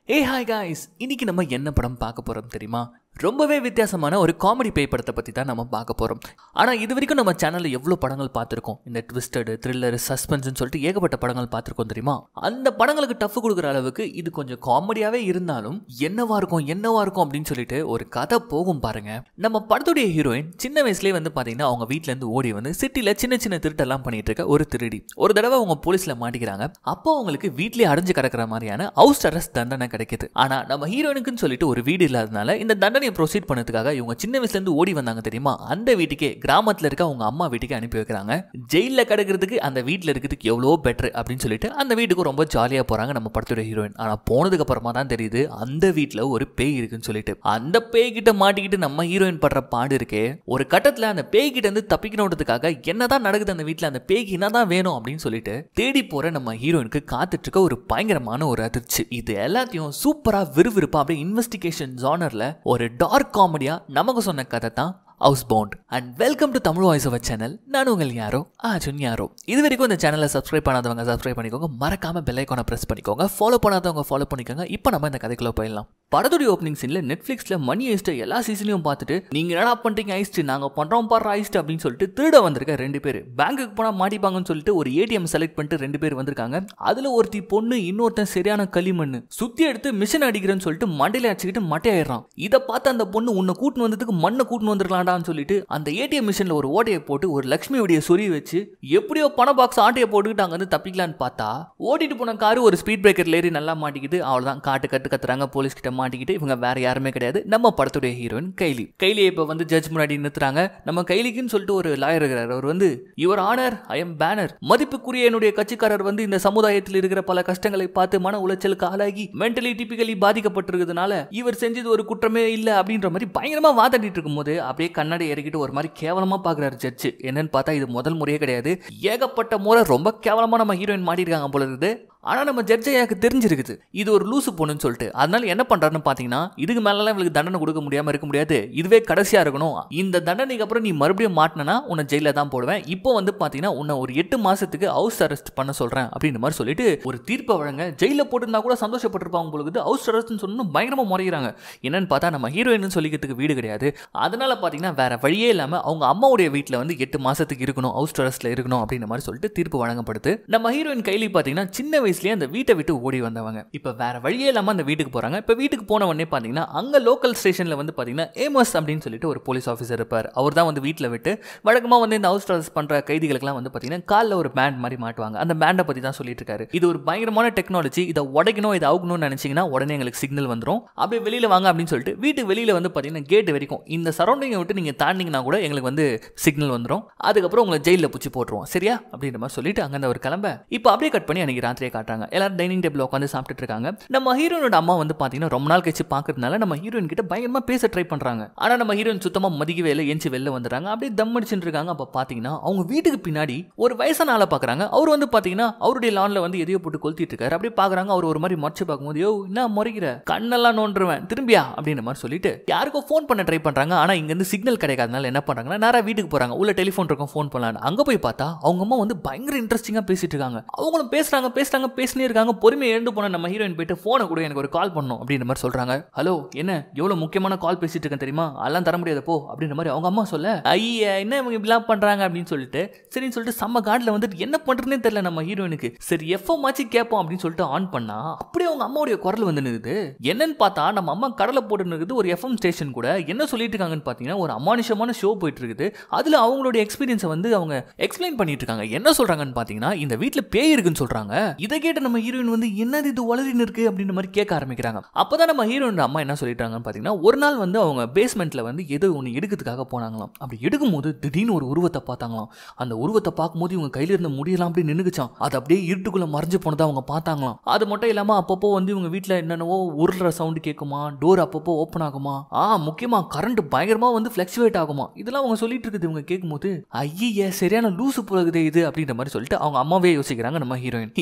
ஏ hi guys இன்னைக்கு நம்ம என்ன படம் பார்க்க போறோம் தெரியுமா ரொம்பவே வித்தியாசமான ஒரு காமெடி பேய் படத்தை பற்றி தான் நம்ம பார்க்க போகிறோம் ஆனால் இது வரைக்கும் நம்ம சேனலில் எவ்வளோ படங்கள் பார்த்துருக்கோம் இந்த ட்விஸ்டடு த்ரில்லர் சஸ்பென்ஸ்னு சொல்லிட்டு ஏகப்பட்ட படங்கள் பார்த்துருக்கோம் தெரியுமா அந்த படங்களுக்கு டஃப் கொடுக்குற அளவுக்கு இது கொஞ்சம் காமெடியாகவே இருந்தாலும் என்னவா இருக்கும் என்னவா இருக்கும் அப்படின்னு சொல்லிட்டு ஒரு கதை போகும் பாருங்க நம்ம படத்துடைய ஹீரோயின் சின்ன வயசுலேயே வந்து பார்த்தீங்கன்னா அவங்க வீட்டிலேருந்து ஓடி வந்து சிட்டியில் சின்ன சின்ன திருட்டெல்லாம் பண்ணிட்டு இருக்க ஒரு திருடி ஒரு தடவை அவங்க போலீஸில் மாட்டிக்கிறாங்க அப்போ அவங்களுக்கு வீட்லயே அடைஞ்சு கிடக்கிற மாதிரியான ஹவுஸ் அரெஸ்ட் தண்டனை கிடைக்குது ஆனால் நம்ம ஹீரோயினுக்குன்னு சொல்லிட்டு ஒரு வீடு இல்லாதனால இந்த தண்டனையை ப்ரொசீட் பண்ணதுக்காக இவங்க சின்ன வயசுல இருந்து ஓடி வந்தாங்க தெரியுமா அந்த வீட்டுக்கே கிராமத்துல இருக்க அவங்க அம்மா வீட்டுக்கு அனுப்பி வைக்கிறாங்க ஜெயில கிடக்கிறதுக்கு அந்த வீட்டில் இருக்கிறதுக்கு எவ்வளோ பெட்டர் அப்படின்னு சொல்லிட்டு அந்த வீட்டுக்கு ரொம்ப ஜாலியா போறாங்க நம்ம படத்தோட ஹீரோயின் ஆனா போனதுக்கு அப்புறமா தான் தெரியுது அந்த வீட்டில் ஒரு பேய் இருக்குன்னு சொல்லிட்டு அந்த பேய் கிட்ட மாட்டிக்கிட்டு நம்ம ஹீரோயின் படுற பாடு இருக்கே ஒரு கட்டத்துல அந்த பேய் கிட்ட இருந்து தப்பிக்கணுன்றதுக்காக என்னதான் நடக்குது அந்த வீட்டில் அந்த பேய்க்கு என்னதான் வேணும் அப்படின்னு சொல்லிட்டு தேடி போற நம்ம ஹீரோயினுக்கு காத்துட்டு இருக்க ஒரு பயங்கரமான ஒரு அதிர்ச்சி இது எல்லாத்தையும் சூப்பரா விறுவிறுப்பா அப்படியே இன்வெஸ்டிகேஷன் ஜானர்ல ஒரு டார்க் காமெடியா நமக்கு சொன்ன கதை தான் house bound and welcome to Tamil voice over channel நான் உங்கள் யாரோ ஆஜுன் யாரோ இது வரைக்கும் இந்த சேனலை சப்ஸ்கிரைப் பண்ணாதவங்க சப்ஸ்கிரைப் பண்ணிக்கோங்க மறக்காம பெல் ஐக்கானை ப்ரெஸ் பண்ணிக்கோங்க ஃபாலோ பண்ணாதவங்க ஃபாலோ பண்ணிக்கோங்க இப்போ நம்ம இந்த கதைக்குள்ள போயிடலாம் படத்துடைய ஓப்பனிங் சீன்ல நெட்ஃபிளிக்ஸ்ல மணி ஐஸ்ட் எல்லா சீசனையும் பார்த்துட்டு நீங்க என்னடா பண்றீங்க ஐஸ்ட் நாங்க பண்றோம் பாரு ஐஸ்ட் அப்படின்னு சொல்லிட்டு திருட வந்திருக்க ரெண்டு பேர் பேங்க்குக்கு போனா மாட்டிப்பாங்கன்னு சொல்லிட்டு ஒரு ஏடிஎம் செலக்ட் பண்ணிட்டு ரெண்டு பேர் வந்திருக்காங்க அதுல ஒருத்தி பொண்ணு இன்னொருத்தன் சரியான களிமண் சுத்தி எடுத்து மிஷின் அடிக்கிறேன்னு சொல்லிட்டு மண்டையில அடிச்சுக்கிட்டு மட்டையாயிடுறான் இதை பார்த்து அந்த பொண்ணு உன்னை கூட்டின்னு வந்ததுக்கு மண்ணை கூட்டின்னு வந்திருக்கலாம்டான்னு சொல்லிட்டு அந்த ஏடிஎம் மிஷின்ல ஒரு ஓட்டையை போட்டு ஒரு லக்ஷ்மியுடைய சொறி வச்சு எப்படியோ பண பாக்ஸ் ஆட்டையை போட்டுக்கிட்டு அங்க வந்து தப்பிக்கலான்னு பார்த்தா ஓட்டிட்டு போன காரு ஒரு ஸ்பீட் பிரேக்கர்ல ஏறி நல்லா மாட்டிக்கிட்டு அவ்வளவுதான் காட்டு கட்டு கத்துறாங்க போலீஸ் கிட்ட மாட்டிக்கிட்டு இவங்க வேற யாருமே கிடையாது நம்ம படத்துடைய ஹீரோயின் கைலி கைலியை இப்போ வந்து ஜட்ஜ் முன்னாடி நிறுத்துறாங்க நம்ம கைலிக்குன்னு சொல்லிட்டு ஒரு லாயர் இருக்கிறார் அவர் வந்து your honour I am banner மதிப்புக்குரிய என்னுடைய கட்சிக்காரர் வந்து இந்த சமுதாயத்தில் இருக்கிற பல கஷ்டங்களை பார்த்து மன உளைச்சலுக்கு ஆளாகி மென்டலி டிபிக்கலி பாதிக்கப்பட்டிருக்கிறதுனால இவர் செஞ்சது ஒரு குற்றமே இல்லை அப்படின்ற மாதிரி பயங்கரமா வாதாடிட்டு இருக்கும்போது அப்படியே கண்ணாடி இறக்கிட்டு ஒரு மாதிரி கேவலமா பாக்குறாரு ஜட்ஜ் என்னன்னு பார்த்தா இது முதல் முறையே கிடையாது ஏகப்பட்ட முறை ரொம்ப கேவலமா நம்ம ஹீரோயின் மாட்டிருக்காங்க போல இருக்குது ஆனா நம்ம ஜட்ஜ் ஐயாக்கு தெரிஞ்சிருக்குது இது ஒரு லூசு பொண்ணுன்னு சொல்லிட்டு அதனால என்ன பண்றாருன்னு பாத்தீங்கன்னா இதுக்கு மேலாம் இவளுக்கு தண்டனை கொடுக்க முடியாம இருக்க முடியாது இதுவே கடைசியா இருக்கணும் இந்த தண்டனைக்கு அப்புறம் நீ மறுபடியும் மாட்டினா உன்னை ஜெயில தான் போடுவேன் இப்போ வந்து பாத்தீங்கன்னா உன்னை ஒரு எட்டு மாசத்துக்கு ஹவுஸ் அரெஸ்ட் பண்ண சொல்றேன் அப்படின்ற மாதிரி சொல்லிட்டு ஒரு தீர்ப்பை வழங்க ஜெயில போட்டிருந்தா கூட சந்தோஷப்பட்டிருப்பாங்க பொழுது ஹவுஸ் அரெஸ்ட்னு சொன்னு பயங்கரமா முறைகிறாங்க என்னன்னு பார்த்தா நம்ம ஹீரோயின் சொல்லிக்கிறதுக்கு வீடு கிடையாது அதனால பாத்தீங்கன்னா வேற வழியே இல்லாம அவங்க அம்மாவுடைய வீட்டில் வந்து எட்டு மாசத்துக்கு இருக்கணும் ஹவுஸ் அரெஸ்ட்ல இருக்கணும் அப்படின்ற மாதிரி சொல்லிட்டு தீர்ப்பு வழங்கப்படுது நம்ம ஹீரோயின் கைலி பாத்தீங்கன்னா சின்ன வயசுலயே அந்த வீட்டை விட்டு ஓடி வந்தவங்க இப்போ வேற வழியே இல்லாம அந்த வீட்டுக்கு போறாங்க இப்போ வீட்டுக்கு போன உடனே பாத்தீங்கன்னா அங்க லோக்கல் ஸ்டேஷன்ல வந்து பாத்தீங்கன்னா ஏமஸ் அப்படின்னு சொல்லிட்டு ஒரு போலீஸ் ஆஃபீஸர் இருப்பார் அவர் தான் வந்து வீட்டில் விட்டு வழக்கமா வந்து இந்த ஹவுஸ் அரெஸ்ட் பண்ற கைதிகளுக்குலாம் வந்து பாத்தீங்கன்னா காலில் ஒரு பேண்ட் மாதிரி மாட்டுவாங்க அந்த பேண்டை பத்தி தான் சொல்லிட்டு இருக்காரு இது ஒரு பயங்கரமான டெக்னாலஜி இதை உடைக்கணும் இதை அவுக்கணும்னு நினைச்சீங்கன்னா உடனே எங்களுக்கு சிக்னல் வந்துடும் அப்படியே வெளியில வாங்க அப்படின்னு சொல்லிட்டு வீட்டு வெளியில வந்து பாத்தீங்கன்னா கேட் வரைக்கும் இந்த சரௌண்டிங்கை விட்டு நீங்க தாண்டிங்கன்னா கூட எங்களுக்கு வந்து சிக்னல் வந்துடும் அதுக்கப்புறம் உங்களை ஜெயிலில் பிடிச்சி போட்டுருவோம் சரியா அப்படின்ற மாதிரி சொல்லிட்டு அங்கே அவர் கிளம்ப இப்போ அப்படியே கட் பண்ணி அன்னைக்கு ராத்திரியே காட்டுறாங்க எல்லாரும் டைனிங் டேபிள் உட்காந்து சாப்பிட்டுட்டு இருக்காங்க நம்ம ஹீரோனோட அம்மா வந்து பார்த்தீங்கன்னா ரொம்ப நாள் கழிச்சு பார்க்கறதுனால நம்ம ஹீரோயின் கிட்ட பயங்கரமா பேச ட்ரை பண்றாங்க ஆனால் நம்ம ஹீரோயின் சுத்தமாக மதிக்கவே இல்லை எஞ்சி வெளில வந்துடுறாங்க அப்படியே தம் அடிச்சுட்டு இருக்காங்க அப்போ பார்த்தீங்கன்னா அவங்க வீட்டுக்கு பின்னாடி ஒரு வயசான ஆளை பார்க்குறாங்க அவர் வந்து பார்த்தீங்கன்னா அவருடைய லான்ல வந்து எதையோ போட்டு கொளுத்திட்டு இருக்காரு அப்படியே பார்க்குறாங்க அவர் ஒரு மாதிரி மறைச்சு பார்க்கும்போது யோ என்ன முறைகிற கண்ணெல்லாம் நோண்டுருவேன் திரும்பியா அப்படின்ற மாதிரி சொல்லிட்டு யாருக்கோ ஃபோன் பண்ண ட்ரை பண்றாங்க ஆனால் இங்கேருந்து சிக்னல் கிடைக்காதனால என்ன பண்றாங்கன்னா நேராக வீட்டுக்கு போறாங்க உள்ள டெலிஃபோன் இருக்கும் ஃபோன் பண்ணலான்னு அங்கே போய் பார்த்தா அவங்க அம்மா வந்து பயங்கர இன்ட்ரெஸ்டிங்காக பேசிட்டு இருக்காங்க அவங்களும் பேசுறாங்க பேசுறாங்க பேசினே இருக்காங்க பொறுமையை எழுந்து போன நம்ம ஹீரோயின் போயிட்டு ஃபோனை கூட எனக்கு ஒரு கால் பண்ணணும் அப்படின்ற மாதிரி சொல்றாங்க ஹலோ என்ன எவ்வளோ முக்கியமான கால் பேசிட்டு இருக்கேன் தெரியுமா அதெல்லாம் தர முடியாது போ அப்படின்ற மாதிரி அவங்க அம்மா சொல்ல ஐயா என்ன இவங்க இப்படிலாம் பண்றாங்க அப்படின்னு சொல்லிட்டு சரின்னு சொல்லிட்டு செம்ம கார்டில் வந்துட்டு என்ன பண்றதுனே தெரியல நம்ம ஹீரோயினுக்கு சரி எஃப்எம் ஆச்சு கேட்போம் அப்படின்னு சொல்லிட்டு ஆன் பண்ணா அப்படியே அவங்க அம்மாவுடைய குரல் வந்து நிற்குது என்னன்னு பார்த்தா நம்ம அம்மா கடலை போட்டு நிற்குது ஒரு எஃப்எம் ஸ்டேஷன் கூட என்ன சொல்லிட்டு இருக்காங்கன்னு பார்த்தீங்கன்னா ஒரு அமானுஷமான ஷோ போயிட்டு இருக்குது அதில் அவங்களுடைய எக்ஸ்பீரியன்ஸை வந்து அவங்க எக்ஸ்பிளைன் பண்ணிட்டு இருக்காங்க என்ன சொல்றாங்கன்னு பார்த்தீங்கன்னா இந்த வீட்டில் பேய் இருக்குன்னு சொல்றாங்க இதை கேட்ட நம்ம ஹீரோயின் வந்து என்னது இது வளரின்னு இருக்கு அப்படின்ற மாதிரி கேட்க ஆரம்பிக்கிறாங்க அப்பதான் நம்ம ஹீரோயின் அம்மா என்ன சொல்லிட்டாங்கன்னு பார்த்தீங்கன்னா ஒரு நாள் வந்து அவங்க பேஸ்மெண்ட்ல வந்து ஏதோ ஒன்று எடுக்கிறதுக்காக போனாங்களாம் அப்படி எடுக்கும்போது திடீர்னு ஒரு உருவத்தை பார்த்தாங்களாம் அந்த உருவத்தை பார்க்கும்போது இவங்க கையில இருந்த முடியெல்லாம் அப்படியே நின்னுக்குச்சான் அது அப்படியே இருட்டுக்குள்ள மறைஞ்சு போனதை அவங்க பார்த்தாங்களாம் அது மட்டும் இல்லாம அப்பப்போ வந்து இவங்க வீட்டில் என்னென்னவோ உருளுற சவுண்டு கேட்குமா டோர் அப்பப்போ ஓப்பன் ஆகுமா ஆ முக்கியமா கரண்ட் பயங்கரமா வந்து ஃபிளக்சுவேட் ஆகுமா இதெல்லாம் அவங்க சொல்லிட்டு இருக்குது இவங்க கேட்கும்போது ஐயே சரியான லூசு போகுது இது அப்படின்ற மாதிரி சொல்லிட்டு அவங்க அம்மாவே யோசிக்கிறாங்க நம்ம ஹீரோயின் இந்த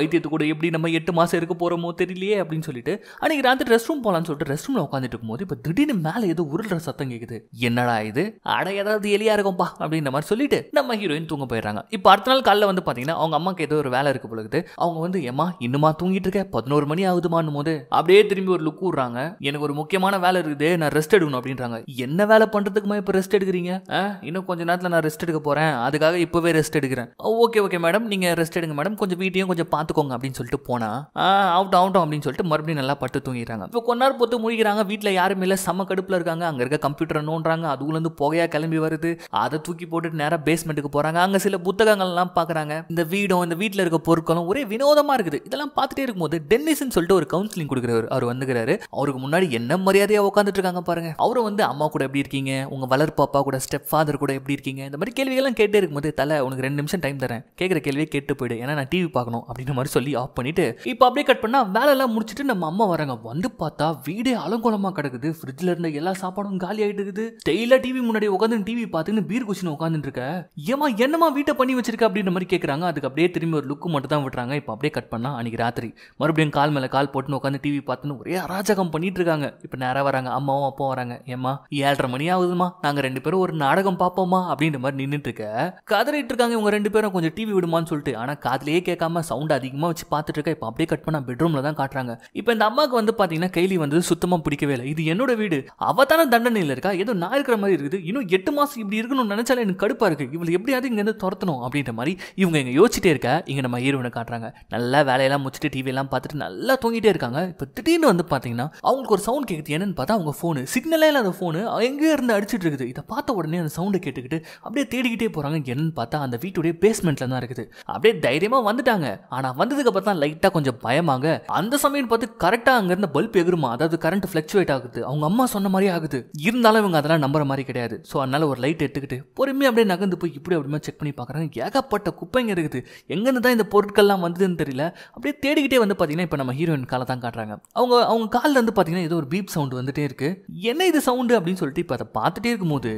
வைத்தியத்து கூட எப்படி நம்ம எட்டு மாசம் இருக்க போறோமோ தெரியலையே அப்படின்னு சொல்லிட்டு அன்னைக்கு ராத்திரி ரெஸ்ட் ரூம் போலான்னு சொல்லிட்டு ரெஸ்ட் ரூம்ல உட்காந்துட்டு இருக்கும்போது இப்போ திடீர்னு மேல ஏதோ உருள்ற சத்தம் கேக்குது என்னடா இது அட ஏதாவது எலியா இருக்கும்பா அப்படின்ற மாதிரி சொல்லிட்டு நம்ம ஹீரோயின் தூங்க போயிடுறாங்க இப்போ அடுத்த நாள் காலைல வந்து பாத்தீங்கன்னா அவங்க அம்மாக்கு ஏதோ ஒரு வேலை இருக்கு பொழுது அவங்க வந்து ஏமா இன்னுமா தூங்கிட்டு இருக்க பதினோரு மணி ஆகுதுமான்னு போது அப்படியே திரும்பி ஒரு லுக் விடுறாங்க எனக்கு ஒரு முக்கியமான வேலை இருக்குது நான் ரெஸ்ட் எடுக்கணும் அப்படின்றாங்க என்ன வேலை பண்றதுக்குமா இப்போ ரெஸ்ட் எடுக்கிறீங்க ஆ, இன்னும் கொஞ்ச நேரத்தில் நான் ரெஸ்ட் எடுக்க போறேன் அதுக்காக இப்போவே ரெஸ்ட் எடுக்கிறேன் ஓகே ஓகே மேடம் நீங்க ரெஸ்ட் எடுங்க மேடம் கொஞ்சம் வீட்டையும் கொஞ்சம் பார்த்துக்கோங்க அப்படின்னு சொல்லிட்டு போனா அவுட் ஆகட்டும் அப்படின்னு சொல்லிட்டு மறுபடியும் நல்லா பட்டு தூங்கிடுறாங்க இப்போ கொஞ்ச நேரம் பொறுத்து முழிக்கிறாங்க வீட்டில் யாருமே இல்லை செம்ம கடுப்பில் இருக்காங்க அங்கே இருக்க கம்ப்யூட்டரை நோண்டுறாங்க அதுக்குள்ளேருந்து புகையா கிளம்பி வருது அதை தூக்கி போட்டுட்டு நேராக பேஸ்மெண்ட்டுக்கு போறாங்க அங்கே சில புத்தகங்கள்லாம் பார்க்குறாங்க இந்த வீடும் இந்த வீட்டில் இருக்க பொருட்களும் ஒரே வினோதமா இருக்குது இதெல்லாம் பார்த்துட்டே இருக்கும்போது டென்னிஸ்ன்னு சொல்லிட்டு ஒரு கவுன்சிலிங் கொடுக்குறவர் அவர் வந்துக்கிறாரு அவருக்கு முன்னாடி என்ன மரியாதையா உட்காந்துட்டு இருக்காங்க பாருங்க அவரை வந்து அம்மா கூட எப்படி இருக்கீங்க உங்க வளர்ப்பு அப்பா கூட ஸ்டெப் ஃபாதர் கூட எப்படி இருக்கீங்க இந்த மாதிரி கேள்விகள்லாம் கேட்டே இருக்கும்போது தலை உனக்கு ரெண்டு நிமிஷம் டைம் தரேன் கேட்குற கேள்வியே கேட்டு போயிடு ஏன்னா நான் டிவி பார்க்கணும் அப்படின்ற மாதிரி சொல்லி ஆஃப் பண்ணிட்டு இப்போ அப்படியே கட் பண்ணா வேலையெல்லாம் முடிச்சுட்டு நம்ம அம்மா வராங்க வந்து பார்த்தா வீடே அலங்கோலமா கிடக்குது ஃப்ரிட்ஜில் இருந்த எல்லா சாப்பாடும் காலி ஆயிட்டு இருக்குது டெய்லா டிவி முன்னாடி உட்காந்து டிவி பார்த்துன்னு பீர் குச்சின்னு உட்காந்துட்டு இருக்க ஏமா என்னமா வீட்டை பண்ணி வச்சிருக்க அப்படின்ற மாதிரி கேட்குறாங்க அதுக்கு அப்படியே திரும்பி ஒரு லுக்கு மட்டும் தான் விட்டுறாங்க இப்போ அப்படியே கட் பண்ணா அன்னைக்கு ராத்திரி மறுபடியும் கால் மேலே கால் போட்டுன்னு உட்காந்து டிவி பார்த்துன்னு ஒரே அராஜகம் பண்ணிட்டு இருக்காங்க இப்போ நேராக வராங்க அம்மாவும் அப்பாவும் வராங்க ஏம்மா ஏழரை மணி ஆகுதுமா நாங்கள் ரெண்டு பேரும் ஒரு நாடகம் பார்ப்போமா அப்படின்ற மாதிரி நின்றுட்டு இருக்க கதறிட்டு இருக்காங்க இவங்க ரெண்டு பேரும் கொஞ்சம் டிவி விடுமான்னு சொல்லிட்டு ஆனால் காதுலயே கேட்காம சவுண்ட் அதிகமாக வச்சு பார்த்துட்டு இருக்க இப்போ அப்படியே கட் பண்ணா பெட்ரூமில் தான் காட்டுறாங்க இப்போ இந்த அம்மாவுக்கு வந்து பார்த்தீங்கன்னா கைலி வந்து சுத்தமாக பிடிக்கவே இல்லை இது என்னோட வீடு அவ தானே தண்டனையில் இருக்கா ஏதோ நான் இருக்கிற மாதிரி இருக்குது இன்னும் எட்டு மாதம் இப்படி இருக்கணும்னு நினைச்சாலே எனக்கு கடுப்பா இருக்கு இவளை எப்படியாவது இங்கேருந்து துரத்தணும் அப்படின்ற மாதிரி இவங்க இங்கே யோசிச்சிட்டே இருக்க இங்கே நம்ம ஹீரோனை காட்டுறாங்க நல்லா வேலையெல்லாம் முடிச்சுட்டு டிவி எல்லாம் பார்த்துட்டு நல்லா தூங்கிட்டே இருக்காங்க இப்போ திடீர்னு வந்து பார்த்தீங்கன்னா அவங்களுக்கு ஒரு சவுண்ட் கேட்குது என்னன்னு பார்த்தா அவங்க ஃபோனு சிக்னலே இல்லாத ஃபோனு எங்கேயோ இருந்து அடிச்சிட்டு இருக்குது இதை பார்த்த உடனே அந்த சவுண்டை கேட்டுக்கிட்டு அப்படியே தேடிக்கிட்டே போகிறாங்க என்னன்னு பார்த்தா அந்த வீட்டுடைய பேஸ்மெண்ட்ல தான் இருக்குது அப்படியே தைரியமாக வந்துட்டாங்க ஆனால் வந்ததுக்கு அப்புறம் தான் லைட்டாக கொஞ்சம் பயமாங்க அந்த சமயம் பார்த்து கரெக்டாக அங்கே இருந்த பல்ப் எகுருமா அதாவது கரண்ட் ஃப்ளக்சுவேட் ஆகுது அவங்க அம்மா சொன்ன மாதிரியே ஆகுது இருந்தாலும் இவங்க அதெல்லாம் நம்புற மாதிரி கிடையாது ஸோ அதனால ஒரு லைட் எடுத்துக்கிட்டு பொறுமையாக அப்படியே நகர்ந்து போய் இப்படி அப்படியே செக் பண்ணி பார்க்குறாங்க ஏகப்பட்ட குப்பைங்க இருக்குது எங்கேருந்து தான் இந்த பொருட்கள்லாம் வந்ததுன்னு தெரியல அப்படியே தேடிக்கிட்டே வந்து பார்த்தீங்கன்னா இப்போ நம்ம ஹீரோயின் காலை தான் காட்டுறாங்க அவங்க அவங்க காலில் வந்து பார்த்தீங்கன்னா ஏதோ ஒரு பீப் சவுண்ட் வந்துட்டே இருக்கு என்ன இது சவுண்டு அப்படின்னு சொல்லிட்டு இப்போ அதை பார்த்துட்டே இருக்கும்போது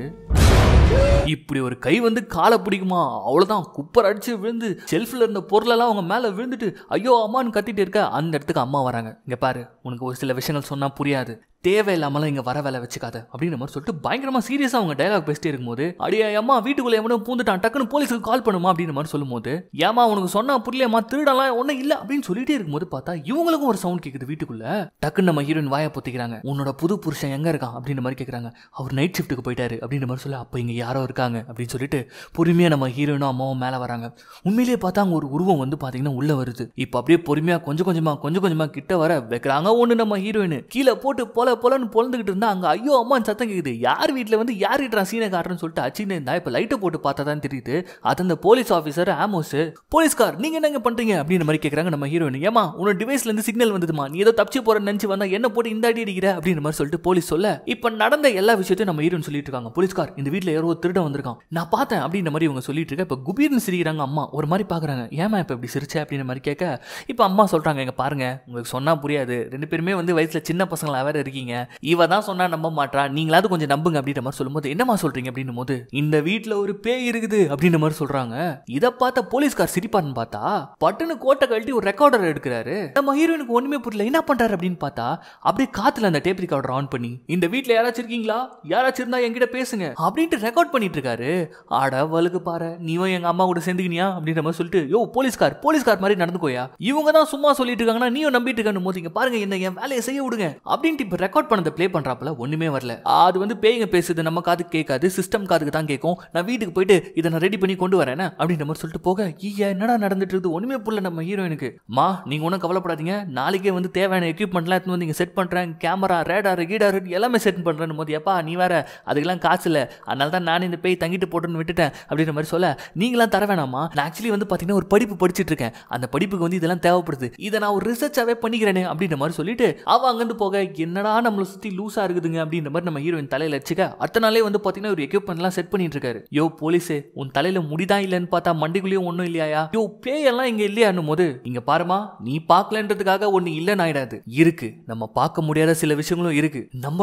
இப்படி ஒரு கை வந்து காலை பிடிக்குமா அவ்வளோதான் குப்பர் அடிச்சு விழுந்து ஷெல்ஃபில் இருந்த பொருளெல்லாம் அவங்க மேலே விழுந்துட்டு ஐயோ அம்மான்னு கத்திட்டு இருக்க அந்த இடத்துக்கு அம்மா வராங்க இங்கே பாரு உனக்கு ஒரு சில விஷயங்கள் சொன்னால் புரியாது தேவையில்லாமலாம் இங்கே வர வேலை வச்சுக்காத அப்படின்ற மாதிரி சொல்லிட்டு பயங்கரமாக சீரியஸாக அவங்க டைலாக் பேசிட்டே இருக்கும்போது அடியே அம்மா வீட்டுக்குள்ளே எவனோ பூந்துட்டான் டக்குன்னு போலீஸுக்கு கால் பண்ணுமா அப்படின்ற மாதிரி சொல்லும்போது ஏமா உனக்கு சொன்னா புரியலையம்மா திருடலாம் ஒன்றும் இல்லை அப்படின்னு சொல்லிட்டே இருக்கும்போது பார்த்தா இவங்களுக்கும் ஒரு சவுண்ட் கேட்குது வீட்டுக்குள்ள டக்குன்னு நம்ம ஹீரோயின் வாயை பொத்திக்கிறாங்க உன்னோட புது புருஷன் எங்கே இருக்கான் அப்படின்ற மாதிரி கேட்குறாங்க அவர் நைட் ஷிஃப்ட்டுக்கு போயிட்டாரு அப்படின்ற மாதிரி சொல்ல அப்போ இங்கே யாரோ இருக்காங்க அப்படின்னு சொல்லிட்டு பொறுமையாக நம்ம ஹீரோயினும் அம்மாவும் மேலே வராங்க உண்மையிலேயே பார்த்தா அங்கே ஒரு உருவம் வந்து பார்த்தீங்கன்னா உள்ளே வருது இப்போ அப்படியே பொறுமையாக கொஞ்சம் கொஞ்சமாக கொஞ்சம் கொஞ்சமாக கிட்ட வர வைக்கிறாங்க ஒன்று நம்ம ஹீரோயின் கீழே போட்டு போல போலன்னு பொழந்துக்கிட்டு இருந்தா அங்கே ஐயோ அம்மான்னு சத்தம் கேட்குது யார் வீட்டில் வந்து யார் கிட்ட சீனை காட்டுறேன்னு சொல்லிட்டு அச்சின்னு இருந்தா இப்போ லைட்டை போட்டு பார்த்தா தான் தெரியுது அது அந்த போலீஸ் ஆஃபீஸர் ஆமோஸ் போலீஸ்கார் நீங்க என்னங்க பண்றீங்க அப்படின்ற மாதிரி கேட்குறாங்க நம்ம ஹீரோயின் ஏமா உன்னோட டிவைஸ்ல இருந்து சிக்னல் வந்ததுமா நீ ஏதோ தப்பிச்சு போற நினைச்சு வந்தா என்ன போட்டு இந்த அடி அடிக்கிற அப்படின்ற மாதிரி சொல்லிட்டு போலீஸ் சொல்ல இப்போ நடந்த எல்லா விஷயத்தையும் நம்ம ஹீரோயின் சொல்லிட்டு இருக்காங்க போலீஸ்கார் இந்த வீட்டில் யாரோ ஒரு திருடன் வந்திருக்கான் நான் பார்த்தேன் அப்படின்ற மாதிரி இவங்க சொல்லிட்டு இருக்க இப்போ குபீர்னு சிரிக்கிறாங்க அம்மா ஒரு மாதிரி பார்க்குறாங்க ஏமா இப்போ இப்படி சிரிச்ச அப்படின்ற மாதிரி கேட்க இப்போ அம்மா சொல்றாங்க எங்க பாருங்க உங்களுக்கு சொன்னா புரியாது ரெண்டு பேருமே வந்து வயசுல சின்ன பசங்களா வேற இருக்கீங்க இவ தான் சொன்னா நம்ப மாட்றா நீங்களாவது கொஞ்சம் நம்புங்க அப்படின்ற மாதிரி சொல்லும்போது என்னமா சொல்றீங்க அப்படின்னும் போது இந்த வீட்ல ஒரு பேய் இருக்குது அப்படின்ற மாதிரி சொல்றாங்க இத பார்த்த போலீஸ்கார் சிரிப்பார்னு பார்த்தா பட்டுன்னு கோட்டை கழட்டி ஒரு ரெக்கார்டர் எடுக்கிறாரு நம்ம ஹீரோயினுக்கு ஒண்ணுமே புரியல என்ன பண்றாரு அப்படின்னு பார்த்தா அப்படியே காத்துல அந்த டேப் ரெக்கார்டர் ஆன் பண்ணி இந்த வீட்ல யாராச்சும் இருக்கீங்களா யாராச்சும் இருந்தா என்கிட்ட பேசுங்க அப்படின்ட்டு ரெக்கார்ட் பண்ணிட்டு இருக்காரு ஆட வலுக்கு பாரு நீயும் எங்க அம்மா கூட சேர்ந்துக்கினியா அப்படின்ற மாதிரி சொல்லிட்டு யோ போலீஸ்கார் போலீஸ்கார் மாதிரி நடந்துக்கோயா இவங்க தான் சும்மா சொல்லிட்டு இருக்காங்கன்னா நீயும் நம்பிட்டு இருக்கணும் போது இங்க பாருங்க என்ன என் வேலையை செய்ய விடுங்க அப்படின்ட்டு இப்ப ரெக்கார்ட் பண்ணதை ப்ளே பண்றாப்புல ஒண்ணுமே வரல அது வந்து பேய்ங்க பேசுது நம்ம காது கேட்காது சிஸ்டம் காதுக்கு தான் கேட்கும் நான் வீட்டுக்கு போயிட்டு இதை நான் ரெடி பண்ணி கொண்டு வரேன் அப்படின்ற மாதிரி சொல்லிட்டு போக ஈயா என்னடா நடந்துட்டு இருக்குது ஒண்ணுமே புரியல நம்ம ஹீரோயினுக்கு மா நீங்க ஒன்றும் கவலைப்படாதீங்க நாளைக்கே வந்து தேவையான எக்யூப்மெண்ட்லாம் எடுத்து வந்து இங்க செட் பண்றேன் கேமரா ரேடார் கீடார் எல்லாமே செட் பண்றேன்னு போது எப்பா நீ வேற அதுக்கெல்லாம் காசு இல்லை அதனால தான் நான் இந்த பேய் தங்கிட்டு போட்டுன்னு விட்டுட்டேன் அப்படின்ற மாதிரி சொல்ல நீங்களாம் தர வேணாமா நான் ஆக்சுவலி வந்து பார்த்தீங்கன்னா ஒரு படிப்பு படிச்சுட்டு இருக்கேன் அந்த படிப்புக்கு வந்து இதெல்லாம் தேவைப்படுது இதை நான் ஒரு ரிசர்ச்சாவே பண்ணிக்கிறேனே அப்படின்ற மாதிரி சொல்லிட்டு அவ அங்கேருந்து போக என்னடா நம்மளை சுற்றி லூஸாக இருக்குதுங்க அப்படின்ற மாதிரி நம்ம ஹீரோயின் தலையில் வச்சுக்க அடுத்த நாளே வந்து பார்த்தீங்கன்னா ஒரு எக்யூப்மெண்ட்லாம் செட் பண்ணிட்டு இருக்காரு யோ போலீஸே உன் தலையில் முடிதான் இல்லைன்னு பார்த்தா மண்டிக்குள்ளேயும் ஒன்றும் இல்லையா யோ பேயெல்லாம் இங்கே இல்லையான்னும் போது இங்க பாருமா நீ பார்க்கலன்றதுக்காக ஒன்று இல்லைன்னு ஆயிடாது இருக்கு நம்ம பார்க்க முடியாத சில விஷயங்களும் இருக்கு நம்பணும்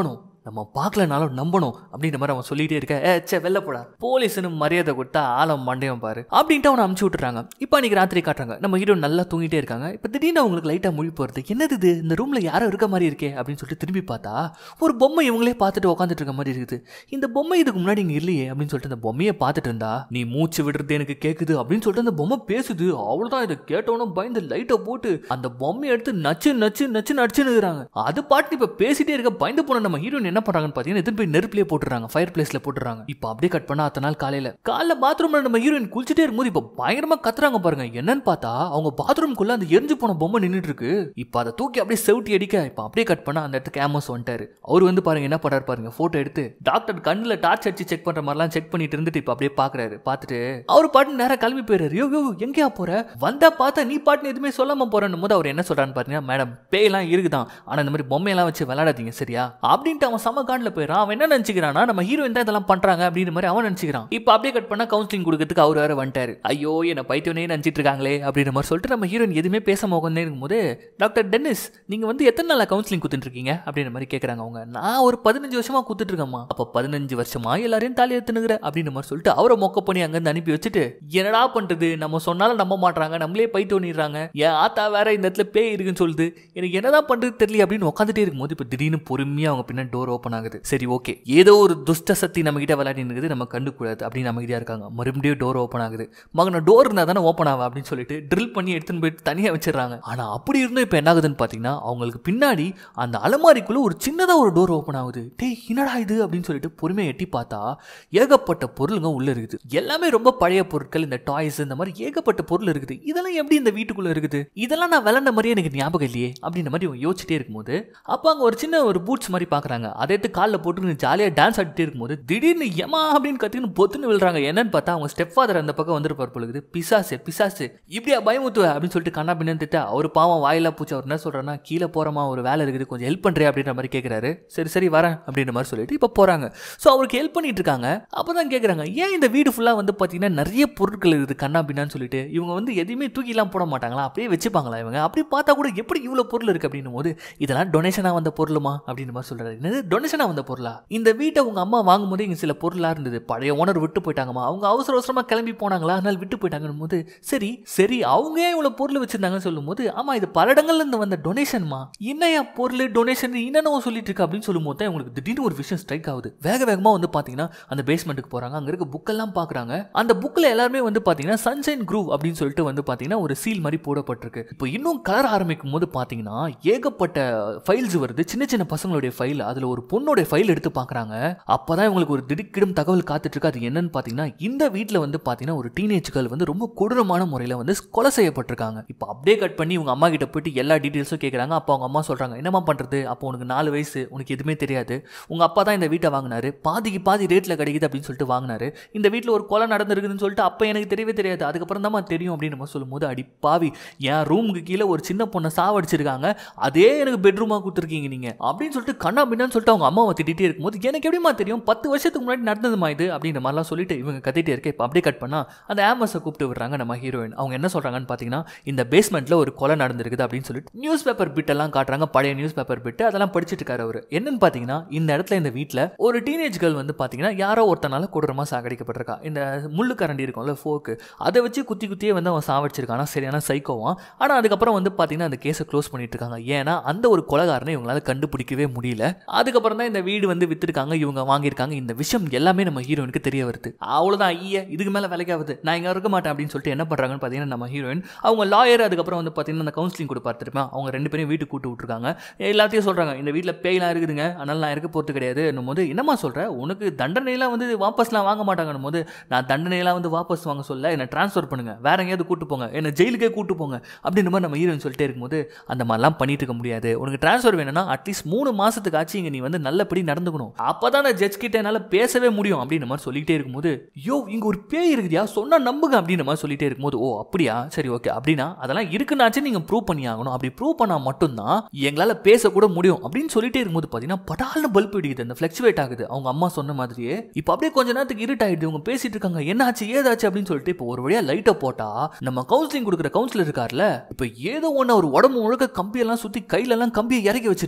நம்ம பார்க்கலனாலும் நம்பணும் அப்படின்ற மாதிரி அவன் சொல்லிட்டே இருக்க ஏ சே வெளில போடா போலீஸ்னு மரியாதை கொடுத்தா ஆழம் மண்டையம் பாரு அப்படின்ட்டு அவனை அமுச்சு விட்டுறாங்க இப்போ அன்னைக்கு ராத்திரி காட்டுறாங்க நம்ம ஹீரோ நல்லா தூங்கிட்டே இருக்காங்க இப்போ திடீர்னு அவங்களுக்கு லைட்டாக முழி போகிறது என்னது இது இந்த ரூமில் யாரோ இருக்க மாதிரி இருக்கே அப்படின்னு சொல்லிட்டு திரும்பி பார்த்தா ஒரு பொம்மை இவங்களே பார்த்துட்டு உட்காந்துட்டு இருக்க மாதிரி இருக்குது இந்த பொம்மை இதுக்கு முன்னாடி இங்கே இல்லையே அப்படின்னு சொல்லிட்டு அந்த பொம்மையை பார்த்துட்டு இருந்தா நீ மூச்சு விடுறது எனக்கு கேட்குது அப்படின்னு சொல்லிட்டு அந்த பொம்மை பேசுது அவ்வளோதான் இதை கேட்டவனும் பயந்து லைட்டை போட்டு அந்த பொம்மையை எடுத்து நச்சு நச்சு நச்சு நச்சுனுக்குறாங்க அது பாட்டு இப்போ பேசிட்டே இருக்க பயந்து போன நம்ம ஹீரோயின் என்ன பண்ணுறாங்கன்னு பார்த்தீங்கன்னா எதிர்ப்பு போய் நெருப்புலேயே போட்டுறாங்க ஃபயர் பிளேஸில் போட்டுறாங்க இப்போ அப்படியே கட் பண்ணா அத்தனை நாள் காலையில் காலைல பாத்ரூமில் நம்ம ஹீரோயின் குளிச்சுட்டே இருக்கும்போது இப்போ பயங்கரமாக கத்துறாங்க பாருங்க என்னன்னு பார்த்தா அவங்க பாத்ரூம்குள்ள அந்த எரிஞ்சு போன பொம்மை நின்றுட்டு இருக்கு இப்போ அதை தூக்கி அப்படியே செவுட்டி அடிக்க இப்போ அப்படியே கட் பண்ணா அந்த இடத்துக்கு ஆமோஸ் வந்துட்டாரு அவர் வந்து பாருங்க என்ன பண்றாரு பாருங்க போட்டோ எடுத்து டாக்டர் கண்ணில் டார்ச் அடிச்சு செக் பண்ற மாதிரிலாம் செக் பண்ணிட்டு இருந்துட்டு இப்போ அப்படியே பாக்குறாரு பார்த்துட்டு அவர் பாட்டு நேரா கிளம்பி போயிடுறாரு யோ யோ எங்கேயா போற வந்தா பார்த்தா நீ பாட்டுன்னு எதுவுமே சொல்லாம போறேன்னு போது அவர் என்ன சொல்றான்னு பாத்தீங்கன்னா மேடம் பேயெல்லாம் இருக்குதான் ஆனா இந்த மாதிரி பொம்மையெல்லாம் வச்சு விளையாடாதீங்க சரியா அப்படின்ட்டு அவன் சம காண்டில் போயிடறான் அவன் என்ன நினைச்சுக்கிறானா நம்ம ஹீரோயின் தான் இதெல்லாம் பண்றாங்க அப்படின்ற மாதிரி அவன் நினைச்சுக்கிறான் இப்போ அப்படியே கட் பண்ணா கவுன்சிலிங் கொடுக்கறதுக்கு அவர் வேற வந்துட்டாரு ஐயோ என்ன பைத்தியனே நினைச்சிட்டு இருக்காங்களே அப்படின்ற மாதிரி சொல்லிட்டு நம்ம ஹீரோயின் எதுவுமே பேசாம உட்காந்தே இருக்கும்போது டாக்டர் டென்னிஸ் நீங்க வந்து எத்தனை நாளா கவுன்சிலிங் கொடுத்துட்டு இருக்கீங்க அப்படின்ற மாதிரி கேட்குறாங்க அவங்க நான் ஒரு பதினஞ்சு வருஷமா கொடுத்துட்டு இருக்கேம்மா அப்போ பதினஞ்சு வருஷமா எல்லாரையும் தாலி எடுத்துனுங்கிற அப்படின்ற மாதிரி சொல்லிட்டு அவரை மொக்க பண்ணி அங்கேருந்து அனுப்பி வச்சுட்டு என்னடா பண்றது நம்ம சொன்னாலும் நம்ப மாட்றாங்க நம்மளே பைட்டு பண்ணிடுறாங்க என் ஆத்தா வேற இந்த இடத்துல பேய் இருக்குன்னு சொல்லுது எனக்கு என்னதான் பண்றது தெரியல அப்படின்னு உட்காந்துட்டே இருக்கும்போது இப்போ திடீர்னு பொறுமையா அவங்க பின்னாடி டோர் ஓப்பன் ஆகுது சரி ஓகே ஏதோ ஒரு துஷ்ட சக்தி நம்ம கிட்ட விளையாடின்னு இருக்குது நம்ம கண்டுக்கூடாது அப்படின்னு அமைதியா இருக்காங்க மறுபடியும் டோர் ஓப்பன் ஆகுது மகன டோர் இருந்தா தானே ஓப்பன் ஆகும் அப்படின்னு சொல்லிட்டு ட்ரில் பண்ணி எடுத்துன்னு போயிட்டு தனியாக வச்சிடுறாங்க ஆனா அப்படி இருந்தும் இப்போ என்ன ஆகுதுன்னு பார்த்தீங்கன்னா அவங்களுக்கு பின்னாடி அந்த அலமாரிக்குள்ள ஒரு சின்னதா ஒரு டோர் ஓப்பன் ஆகுது டேய் என்னடா இது அப்படின்னு சொல்லிட்டு பொறுமையை எட்டி பார்த்தா ஏகப்பட்ட பொருளுங்க உள்ள இருக்குது எல்லாமே ரொம்ப பழைய பொருட்கள் இந்த டாய்ஸ் இந்த மாதிரி ஏகப்பட்ட பொருள் இருக்குது இதெல்லாம் எப்படி இந்த வீட்டுக்குள்ள இருக்குது இதெல்லாம் நான் விளையாண்ட மாதிரியே எனக்கு ஞாபகம் இல்லையே அப்படின்ற மாதிரி இவங்க யோசிச்சுட்டே இருக்கும்போது அப்போ அங்கே ஒரு சின்ன ஒரு பூட்ஸ் மாதிரி பார்க்குறாங்க அதை எடுத்து காலில் போட்டு ஜாலியாக டான்ஸ் ஆடிட்டே இருக்கும்போது திடீர்னு ஏமா அப்படின்னு கத்தின்னு பொத்துன்னு விழுறாங்க என்னன்னு பார்த்தா அவங்க ஸ்டெப் ஃபாதர் அந்த பக்கம் வந்துருப்பார் பொழுது பிசாசு பிசாசு இப்படியா பயமுத்துவ அப்படின்னு சொல்லிட்டு கண்ணா பின்னு திட்ட அவர் பாவம் வாயிலா பூச்சி அவர் என்ன சொல்றாருன்னா கீழே போறமா ஒரு வேலை இருக்குது கொஞ்சம் ஹெல்ப் பண்றே அப்படின்ற மாதிரி கேட்குறாரு சரி சரி வரேன் அப்படின்ற மாதிரி சொல்லிட்டு இப்போ போறாங்க ஸோ அவருக்கு ஹெல்ப் பண்ணிட்டு இருக்காங்க அப்போ தான் கேட்குறாங்க ஏன் இந்த வீடு ஃபுல்லாக வந்து பார்த்தீங்கன்னா நிறைய பொருட்கள் இருக்குது கண்ணா பின்னான்னு சொல்லிட்டு இவங்க வந்து எதையுமே தூக்கிலாம் போட மாட்டாங்களா அப்படியே வச்சுப்பாங்களா இவங்க அப்படி பார்த்தா கூட எப்படி இவ்வளோ பொருள் இருக்கு அப்படின்னும் போது இதெல்லாம் டொனேஷனாக வந்த பொருளுமா அப்படின்ற மாதிரி சொல்றாரு என்னது டொனேஷனாக வந்த பொருளா இந்த வீட்டை உங்க அம்மா வாங்கும்போது இங்கே சில பொருளாக இருந்தது பழைய ஓனர் விட்டு போயிட்டாங்கம்மா அவங்க அவசர அவசரமாக கிளம்பி போனாங்களா அதனால விட்டு போயிட்டாங்கன்னு போது சரி சரி அவங்க ஏன் இவ்வளோ பொருள் வச்சிருந்தாங்கன்னு சொல்லும்போது ஆமா இது பல இடங்கள்ல இருந்து வந்த டொனேஷன்மா என்னையா பொருள் டொனேஷன் என்னென்ன சொல்லிட்டு இருக்கு அப்படின்னு சொல்லும்போது தான் உங்களுக்கு திடீர்னு ஒரு விஷயம் ஸ்ட்ரைக் ஆகுது வேக வேகமாக வந்து பார்த்தீங்கன்னா அந்த பேஸ்மெண்ட்டுக்கு போகிறாங்க அங்கே இருக்க புக்கெல்லாம் பார்க்குறாங்க அந்த புக்கில் எல்லாருமே வந்து பார்த்தீங்கன்னா சன்ஷைன் குரூவ் அப்படின்னு சொல்லிட்டு வந்து பார்த்தீங்கன்னா ஒரு சீல் மாதிரி போடப்பட்டிருக்கு இப்போ இன்னும் கலர் ஆரம்பிக்கும் போது பார்த்தீங்கன்னா ஏகப்பட்ட ஃபைல்ஸ் வருது சின்ன சின்ன பசங்களுடைய ஃபைல் அதில் ஒரு பொண்ணோட ஃபைல் எடுத்து பார்க்குறாங்க அப்போ தான் இவங்களுக்கு ஒரு திடுக்கிடும் தகவல் காத்துட்டு இருக்கு அது என்னன்னு பார்த்தீங்கன்னா இந்த வீட்டில் வந்து பார்த்தீங்கன்னா ஒரு டீனேஜ் கேர்ள் வந்து ரொம்ப கொடூரமான முறையில் வந்து கொலை செய்யப்பட்டிருக்காங்க இப்போ அப்படியே கட் பண்ணி இவங்க அம்மா கிட்ட போயிட்டு எல்லா டீட்டெயில்ஸும் கேட்குறாங்க அப்போ அவங்க அம்மா சொல்கிறாங்க என்னம்மா பண்ணுறது அப்போ உனக்கு நாலு வயசு உனக்கு எதுவுமே தெரியாது உங்கள் அப்பா தான் இந்த வீட்டை வாங்கினாரு பாதிக்கு பாதி ரேட்டில் கிடைக்குது அப்படின்னு சொல்லிட்டு வாங்கினாரு இந்த வீட்டில் ஒரு கொலை நடந்திருக்குதுன்னு சொல்லிட்டு அப்போ எனக்கு தெரியவே தெரியாது அதுக்கப்புறம் தான் தெரியும் அப்படின்னு நம்ம சொல்லும்போது அடி பாவி என் ரூமுக்கு கீழே ஒரு சின்ன பொண்ணை சாவடிச்சிருக்காங்க அதே எனக்கு பெட்ரூமாக கொடுத்துருக்கீங்க நீங்கள் அப்படின்னு சொல்லிட்டு கண்ணா பின்னான்னு சொல்லிட்டு அவங்க அம்மாவை திட்டிகிட்டே இருக்கும்போது எனக்கு எப்படிமா தெரியும் பத்து வருஷத்துக்கு முன்னாடி நடந்ததுமா இது அப்படின்ற மாதிரிலாம் சொல்லிட்டு இவங்க கத்திட்டே இருக்க இப்போ அப்படியே கட் பண்ணா அந்த ஆமஸை கூப்பிட்டு விடுறாங்க நம்ம ஹீரோயின் அவங்க என்ன சொல்கிறாங்கன்னு பார்த்தீங்கன்னா இந்த பேஸ்மெண்ட்டில் ஒரு கொலை நடந்திருக்குது அப்படின்னு சொல்லிட்டு நியூஸ் பேப்பர் பிட் எல்லாம் காட்டுறாங்க பழைய நியூஸ் பேப்பர் பிட்டு அதெல்லாம் படிச்சிட்டு இருக்காரு அவர் என்னன்னு பார்த்தீங்கன்னா இந்த இடத்துல இந்த வீட்டில் ஒரு டீனேஜ் கேர்ள் வந்து பார்த்தீங்கன்னா யாரோ ஒருத்தனால கொடூரமாக சாகடிக்கப்பட்டிருக்கா இந்த முள்ளு கரண்டி இருக்கும்ல ஃபோக்கு அதை வச்சு குத்தி குத்தியே வந்து அவன் சாவடிச்சிருக்கான் ஆனா சரியான சைக்கோவான் ஆனால் அதுக்கப்புறம் வந்து பார்த்தீங்கன்னா அந்த கேஸை க்ளோஸ் பண்ணிட்டு இருக்காங்க ஏன்னா அந்த ஒரு கொலகாரனை இவங்களால கண்டுபிடிக்கவே முடியல அதுக்கப்புறம் தான் இந்த வீடு வந்து வித்துருக்காங்க இவங்க வாங்கியிருக்காங்க இந்த விஷயம் எல்லாமே நம்ம ஹீரோயினுக்கு தெரிய வருது அவ்வளோதான் ஐயா இதுக்கு மேலே வேலைக்காகுது நான் இங்கே இருக்க மாட்டேன் அப்படின்னு சொல்லிட்டு என்ன பண்ணுறாங்கன்னு பார்த்தீங்கன்னா நம்ம ஹீரோயின் அவங்க லாயர் அதுக்கப்புறம் வந்து பார்த்தீங்கன்னா அந்த கவுன்சிலிங் கொடுப்பார் தெரியுமா அவங்க ரெண்டு பேரும் வீட்டுக்கு கூட்டு விட்டுருக்காங்க எல்லாத்தையும் சொல்கிறாங்க இந்த வீட்டில் பேய்லாம் இருக்குதுங்க அதனால நான் இருக்க போகிறது கிடையாது என்னும் போது என்னம்மா சொல்கிறேன் உனக்கு தண்டனையெல்லாம் வந்து வாபஸ்லாம் வாங்க மாட்டாங்கன்னும் போது நான் தண்டனையெல்லாம் வந்து வாபஸ் வாங்க சொல்ல என்னை ட்ரான்ஸ்ஃபர் பண்ணுங்க வேற எங்கேயாவது கூட்டு போங்க என்னை ஜெயிலுக்கே கூட்டு போங்க அப்படின்ற மாதிரி நம்ம ஹீரோயின் சொல்லிட்டே இருக்கும்போது அந்த மாதிரிலாம் பண்ணிட்டு இருக்க முடியாது உனக்கு ட்ரான்ஸ்ஃபர் வேணும்னா அட்லீஸ்ட் மூணு மாசத்துக்கு ஆச்சு இங்கே நீ வந்து நல்லபடி நடந்துக்கணும் அப்பதான் நான் ஜட்ஜ் கிட்ட என்னால் பேசவே முடியும் அப்படின்ற மாதிரி சொல்லிட்டே இருக்கும்போது யோ இங்க ஒரு பேய் இருக்குதியா சொன்னா நம்புங்க அப்படின்ற மாதிரி சொல்லிட்டே இருக்கும்போது ஓ அப்படியா சரி ஓகே அப்படின்னா அதெல்லாம் இருக்குனாச்சும் நீங்க ப்ரூவ் பண்ணி ஆகணும் அப்படி ப்ரூவ் பண்ணா மட்டும்தான் எங்களால பேசக்கூட முடியும் அப்படின்னு சொல்லிட்டே இருக்கும்போது பார்த்தீங்கன்னா படால்னு பல்ப் இடிக்குது அந்த ஃபிளக்சுவேட் ஆகுது அவங்க அம்மா சொன்ன மாதிரியே இப்போ அப்படியே கொஞ்ச நேரத்துக்கு இருட்டாயிடுது இவங்க பேசிட்டு இருக்காங்க என்னாச்சு ஏதாச்சு அப்படின்னு சொல்லிட்டு இப்போ ஒரு வழியா லைட்டை போட்டா நம்ம கவுன்சிலிங் கொடுக்குற கவுன்சிலர் இருக்கார்ல இப்போ ஏதோ ஒன்று அவர் உடம்பு முழுக்க கம்பியெல்லாம் சுத்தி கையில எல்லாம் கம்பியை இறக்கி வச்சிருக்கு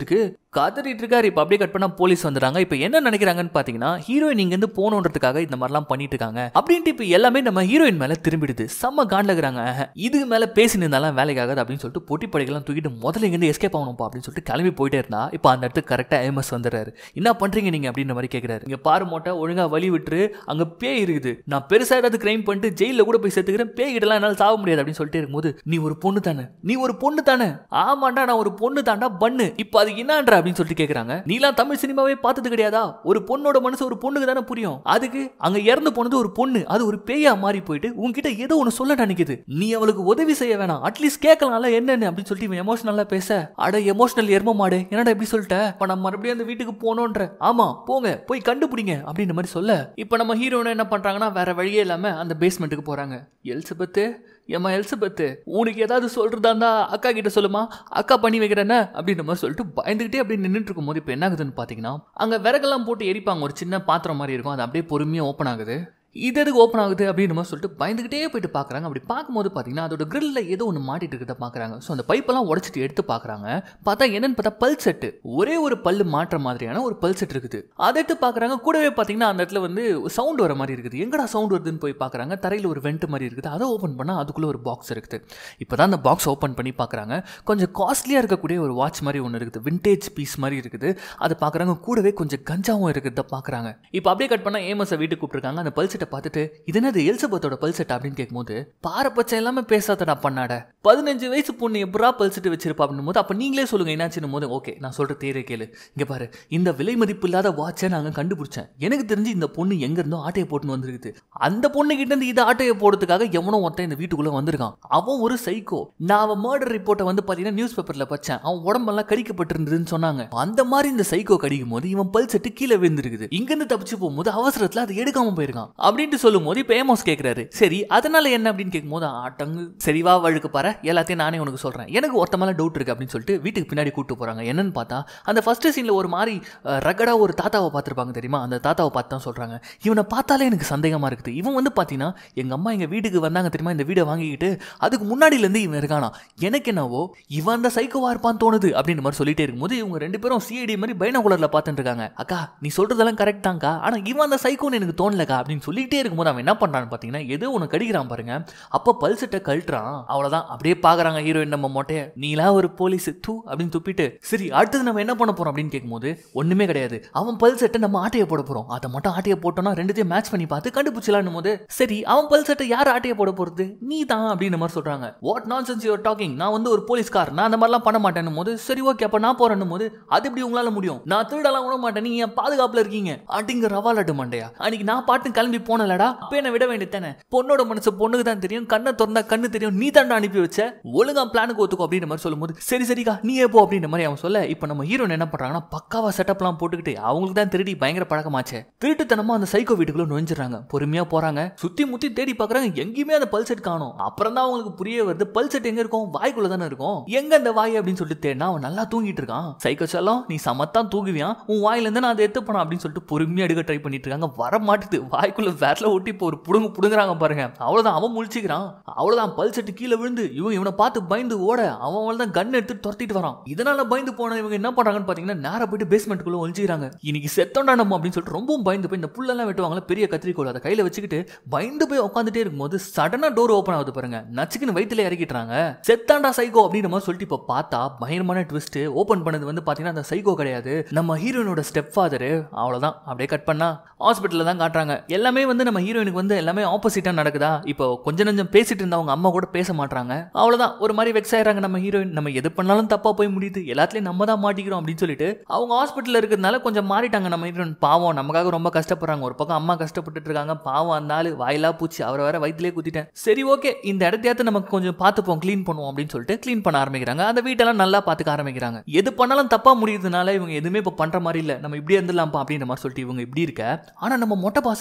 கதறிட்டு இருக்காரு இப்போ அப்படியே கட் பண்ணா போலீஸ் வந்துடுறாங்க இப்போ என்ன நினைக்கிறாங்கன்னு பார்த்தீங்கன்னா ஹீரோயின் இங்கேருந்து போகணுன்றதுக்காக இந்த மாதிரிலாம் பண்ணிட்டு இருக்காங்க அப்படின்ட்டு இப்போ எல்லாமே நம்ம ஹீரோயின் மேலே திரும்பிடுது செம்ம காண்டகிறாங்க இதுக்கு மேலே பேசினு இருந்தாலும் வேலைக்காகாது அப்படின்னு சொல்லிட்டு பொட்டி படைகள்லாம் தூக்கிட்டு முதல்ல இங்கேருந்து எஸ்கேப் ஆகணும்ப்பா அப்படின்னு சொல்லிட்டு கிளம்பி போயிட்டே இருந்தா இப்போ அந்த இடத்துக்கு கரெக்டாக எம்எஸ் வந்துடுறாரு என்ன பண்ணுறீங்க நீங்கள் அப்படின்ற மாதிரி கேட்குறாரு இங்கே பாரு மோட்டை ஒழுங்காக வழி விட்டுரு அங்கே பேய் இருக்குது நான் பெருசாக ஏதாவது கிரைம் பண்ணிட்டு ஜெயிலில் கூட போய் சேர்த்துக்கிறேன் பேய் கிட்டலாம் என்னால் சாக முடியாது அப்படின்னு சொல்லிட்டு இருக்கும்போது நீ ஒரு பொண்ணு தானே நீ ஒரு பொண்ணு தானே ஆமாண்டா நான் ஒரு பொண்ணு தாண்டா பண்ணு இப்போ அது என்னன்ற அப்படின்னு சொல்லிட்டு கேட்குறாங்க நீலாம் தமிழ் சினிமாவே பார்த்தது கிடையாதா ஒரு பொண்ணோட மனசு ஒரு பொண்ணுக்கு தானே புரியும் அதுக்கு அங்க இறந்து போனது ஒரு பொண்ணு அது ஒரு பேயா மாறி போயிட்டு உன்கிட்ட ஏதோ ஒன்று சொல்ல நினைக்குது நீ அவளுக்கு உதவி செய்ய வேணாம் அட்லீஸ்ட் கேட்கலாம்ல என்னன்னு அப்படின்னு சொல்லிட்டு இவன் எமோஷனலா பேச அட எமோஷனல் எரும மாடு என்னடா இப்படி சொல்லிட்ட இப்ப நம்ம மறுபடியும் அந்த வீட்டுக்கு போனோன்ற ஆமா போங்க போய் கண்டுபிடிங்க அப்படின்ற மாதிரி சொல்ல இப்போ நம்ம ஹீரோனை என்ன பண்றாங்கன்னா வேற வழியே இல்லாம அந்த பேஸ்மெண்ட்டுக்கு போறாங்க எல்சபத்து ஏம்மா எல்சபத்து உனக்கு ஏதாவது சொல்றதா இருந்தா அக்கா கிட்ட சொல்லுமா அக்கா பண்ணி வைக்கிறேன்னு அப்படின்ற மாதிரி சொல்லிட்டு பயந்துகிட்டே அப்படி நின்றுட்டு இருக்கும்போது இப்போ என்ன ஆகுதுன்னு பார்த்தீங்கன்னா அங்கே விறகெல்லாம் போட்டு எரிப்பாங்க ஒரு சின்ன பாத்திரம் மாதிரி இருக்கும் அது அப்படியே பொறுமையாக ஓப்பன் ஆகுது இது எதுக்கு ஓப்பன் ஆகுது அப்படின்னு மாதிரி சொல்லிட்டு பயந்துகிட்டே போயிட்டு பார்க்குறாங்க அப்படி பார்க்கும்போது பார்த்தீங்கன்னா அதோட கிரில்ல ஏதோ ஒன்று மாட்டிட்டு இருக்கிறத பார்க்குறாங்க ஸோ அந்த பைப்பெல்லாம் உடச்சிட்டு எடுத்து பார்க்குறாங்க பார்த்தா என்னன்னு பார்த்தா பல் செட்டு ஒரே ஒரு பல்லு மாற்ற மாதிரியான ஒரு பல் செட் இருக்குது அதை எடுத்து பார்க்குறாங்க கூடவே பார்த்தீங்கன்னா அந்த இடத்துல வந்து சவுண்ட் வர மாதிரி இருக்குது எங்கடா சவுண்ட் வருதுன்னு போய் பார்க்குறாங்க தரையில் ஒரு வெண்ட் மாதிரி இருக்குது அதை ஓப்பன் பண்ணால் அதுக்குள்ளே ஒரு பாக்ஸ் இருக்குது இப்போ தான் அந்த பாக்ஸ் ஓப்பன் பண்ணி பார்க்குறாங்க கொஞ்சம் காஸ்ட்லியாக இருக்கக்கூடிய ஒரு வாட்ச் மாதிரி ஒன்று இருக்குது விண்டேஜ் பீஸ் மாதிரி இருக்குது அதை பார்க்குறாங்க கூடவே கொஞ்சம் கஞ்சாவும் இருக்கிறத பார்க்குறாங்க இப்போ அப்படியே கட் பண்ணால் ஏமஸை வீட்டுக்கு கூப்பிட்டுருக்காங்க அந்த பல் செட்டை பார்த்துட்டு இது என்னது எல்சபத்தோட பல் செட் அப்படின்னு கேட்கும்போது பாரபட்சம் எல்லாமே பேசாதடா பண்ணாட பதினஞ்சு வயசு பொண்ணு எப்படா பல் செட்டு வச்சிருப்பா அப்படின்னும் போது அப்போ நீங்களே சொல்லுங்க என்னாச்சுன்னு போது ஓகே நான் சொல்கிற தேரை கேளு இங்கே பாரு இந்த விலை மதிப்பு இல்லாத வாட்சை நாங்கள் கண்டுபிடிச்சேன் எனக்கு தெரிஞ்சு இந்த பொண்ணு எங்கேருந்தோ ஆட்டையை போட்டுன்னு வந்திருக்குது அந்த பொண்ணு கிட்ட இருந்து இதை ஆட்டையை போடுறதுக்காக எவனோ ஒருத்தன் இந்த வீட்டுக்குள்ளே வந்திருக்கான் அவன் ஒரு சைக்கோ நான் அவன் மர்டர் ரிப்போர்ட்டை வந்து பார்த்தீங்கன்னா நியூஸ் பேப்பரில் படித்தேன் அவன் உடம்பெல்லாம் கடிக்கப்பட்டிருந்ததுன்னு சொன்னாங்க அந்த மாதிரி இந்த சைக்கோ கடிக்கும் போது இவன் பல் செட்டு கீழே விழுந்திருக்குது இங்கிருந்து தப்பிச்சு போகும்போது அவசரத்தில் அதை எடுக்காம போயிருக்கான் அப்படின்ட்டு சொல்லும் போது இப்போ ஏமோஸ் கேட்குறாரு சரி அதனால என்ன அப்படின்னு கேட்கும்போது ஆட்டங்கு சரிவா வழுக்கு பாரு எல்லாத்தையும் நானே உனக்கு சொல்கிறேன் எனக்கு ஒருத்த மேலே டவுட் இருக்கு அப்படின்னு சொல்லிட்டு வீட்டுக்கு பின்னாடி கூட்டு போகிறாங்க என்னன்னு பார்த்தா அந்த ஃபர்ஸ்ட் சீனில் ஒரு மாதிரி ரகடா ஒரு தாத்தாவை பார்த்துருப்பாங்க தெரியுமா அந்த தாத்தாவை பார்த்து தான் சொல்கிறாங்க இவனை பார்த்தாலே எனக்கு சந்தேகமாக இருக்குது இவன் வந்து பார்த்தீங்கன்னா எங்கள் அம்மா எங்கள் வீட்டுக்கு வந்தாங்க தெரியுமா இந்த வீடை வாங்கிக்கிட்டு அதுக்கு முன்னாடியிலேருந்து இவன் இருக்கானா எனக்கு என்னவோ இவன் அந்த சைக்கோவா இருப்பான்னு தோணுது அப்படின்ற மாதிரி சொல்லிட்டே இருக்கும்போது இவங்க ரெண்டு பேரும் சிஐடி மாதிரி பைனகுலரில் பார்த்துட்டு இருக்காங்க அக்கா நீ சொல்றதெல்லாம் கரெக்ட் தான்க்கா ஆனால் இவன் அந்த சைக்கோன்னு எனக்கு தோணலக்கா அப்படின்னு சொல்லிட்டே இருக்கும்போது அவன் என்ன பண்ணுறான்னு பார்த்தீங்கன்னா ஏதோ ஒன்று கடிக்கிறான் பாருங்க அப்போ பல்சட்டை கழட்டுறான் அவ்வளோதான் அப்படியே பார்க்குறாங்க ஹீரோயின் நம்ம மொட்டைய நீலா ஒரு போலீஸ் தூ அப்படின்னு துப்பிட்டு சரி அடுத்தது நம்ம என்ன பண்ண போறோம் அப்படின்னு கேட்கும்போது ஒன்றுமே கிடையாது அவன் பல்சட்டை நம்ம ஆட்டையை போட போகிறோம் அதை மட்டும் ஆட்டையை போட்டோம்னா ரெண்டுத்தையும் மேட்ச் பண்ணி பார்த்து கண்டுபிடிச்சலான்னும் போது சரி அவன் பல்சட்டை யார் ஆட்டையை போட போகிறது நீ தான் அப்படின்ற மாதிரி சொல்கிறாங்க வாட் நான் சென்ஸ் யூர் டாக்கிங் நான் வந்து ஒரு போலீஸ்கார் நான் அந்த மாதிரிலாம் பண்ண மாட்டேன்னும் போது சரி ஓகே அப்போ நான் போறேன்னும் போது அது எப்படி உங்களால முடியும் நான் திருடலாம் விட மாட்டேன் நீங்க என் பாதுகாப்புல இருக்கீங்க அப்படிங்க ரவாலட்டு மண்டையா அன்னைக்கு நான் பாட்டு கிளம்பி போனலடா அப்ப என்ன விட வேண்டியதானே பொண்ணோட மனசு பொண்ணுக்கு தான் தெரியும் கண்ணை திறந்தா கண்ணு தெரியும் நீ தாண்டா அனுப்பி வச்ச ஒழுங்கா பிளானுக்கு ஒத்துக்கோ அப்படின்ற மாதிரி சொல்லும்போது சரி சரிக்கா நீ போ அப்படின்ற மாதிரி அவன் சொல்ல இப்போ நம்ம ஹீரோன் என்ன பண்றாங்கன்னா பக்காவா செட்டப்லாம் போட்டுக்கிட்டு அவங்களுக்கு தான் திருடி பயங்கர பழக்கமாச்சே திருட்டுத்தனமா அந்த சைக்கோ வீட்டுக்குள்ள நுழைஞ்சிடறாங்க பொறுமையா போறாங்க சுத்தி முத்தி தேடி பாக்குறாங்க எங்கேயுமே அந்த பல்செட் காணும் அப்புறம் தான் அவங்களுக்கு புரிய வருது பல்செட் எங்க இருக்கும் வாய்க்குள்ள தானே இருக்கும் எங்க அந்த வாய் அப்படின்னு சொல்லிட்டு தேடினா அவன் நல்லா தூங்கிட்டு இருக்கான் சைக்கோ செல்லம் நீ சமத்தான் தூங்குவியான் உன் வாயில இருந்து நான் அதை எடுத்து போனேன் அப்படின்னு சொல்லிட்டு பொறுமையா எடுக்க ட்ரை பண்ணிட்டு இருக்காங்க வர மாட்டுது வாய்க்குள்ள வேறல ஒட்டி இப்போ ஒரு புடுங்கு புடுங்குறாங்க பாருங்க அவ்வளவுதான் அவன் முழிச்சுக்கிறான் அவ்வளவுதான் பல் செட்டு கீழே விழுந்து இவன் இவனை பார்த்து பயந்து ஓட அவன் தான் கன் எடுத்து துரத்திட்டு வரான் இதனால பயந்து போன இவங்க என்ன பண்றாங்கன்னு பாத்தீங்கன்னா நேரா போயிட்டு பேஸ்மெண்ட்டுக்குள்ள ஒழிச்சுக்கிறாங்க இன்னைக்கு செத்தோண்டா நம்ம அப்படின்னு சொல்லிட்டு ரொம்பவும் பயந்து போய் இந்த புல்லெல்லாம் வெட்டுவாங்களா பெரிய கத்திரிக்கோள் அதை கையில வச்சுக்கிட்டு பயந்து போய் உட்காந்துட்டே இருக்கும்போது சடனா டோர் ஓப்பன் ஆகுது பாருங்க நச்சுக்குன்னு வயித்துல இறக்கிட்டுறாங்க செத்தாண்டா சைகோ அப்படின்ற மாதிரி சொல்லிட்டு இப்போ பார்த்தா பயங்கரமான ட்விஸ்ட் ஓப்பன் பண்ணது வந்து பாத்தீங்கன்னா அந்த சைகோ கிடையாது நம்ம ஹீரோயினோட ஸ்டெப் ஃபாதரு அவ்வளவுதான் அப்படியே கட் பண்ணா ஹாஸ்பிட்டலில் தான் காட்டுறாங்க எல்லாமே வந்து நம்ம ஹீரோயினுக்கு வந்து எல்லாமே ஆப்போசிட்டாக நடக்குதா இப்போ கொஞ்ச நஞ்சம் பேசிட்டு இருந்த அவங்க அம்மா கூட பேச மாட்டாங்க அவ்வளோதான் ஒரு மாதிரி வெக்ஸ் ஆயிடுறாங்க நம்ம ஹீரோயின் நம்ம எது பண்ணாலும் தப்பாக போய் முடியுது எல்லாத்துலேயும் நம்ம தான் மாட்டிக்கிறோம் அப்படின்னு சொல்லிட்டு அவங்க ஹாஸ்பிட்டலில் இருக்கிறதுனால கொஞ்சம் மாறிட்டாங்க நம்ம ஹீரோயின் பாவம் நமக்காக ரொம்ப கஷ்டப்படுறாங்க ஒரு பக்கம் அம்மா கஷ்டப்பட்டுட்டு இருக்காங்க பாவம் அந்த ஆளு வாயிலா பூச்சி அவரை வேற வயிற்றுலேயே குத்திட்டேன் சரி ஓகே இந்த இடத்தையாவது நமக்கு கொஞ்சம் பார்த்துப்போம் க்ளீன் பண்ணுவோம் அப்படின்னு சொல்லிட்டு க்ளீன் பண்ண ஆரம்பிக்கிறாங்க அந்த வீட்டெல்லாம் நல்லா பார்த்துக்க ஆரம்பிக்கிறாங்க எது பண்ணாலும் தப்பாக முடியுதுனால இவங்க எதுவுமே இப்போ பண்ணுற மாதிரி இல்லை நம்ம இப்படியே இருந்துடலாம்ப்பா அப்படின்ற மாதிரி சொல்லிட்டு இவங்க இப்படி இருக்க ஆனால் நம்ம மொட்டை பாஸ் விடுற மாதிரி இல்லை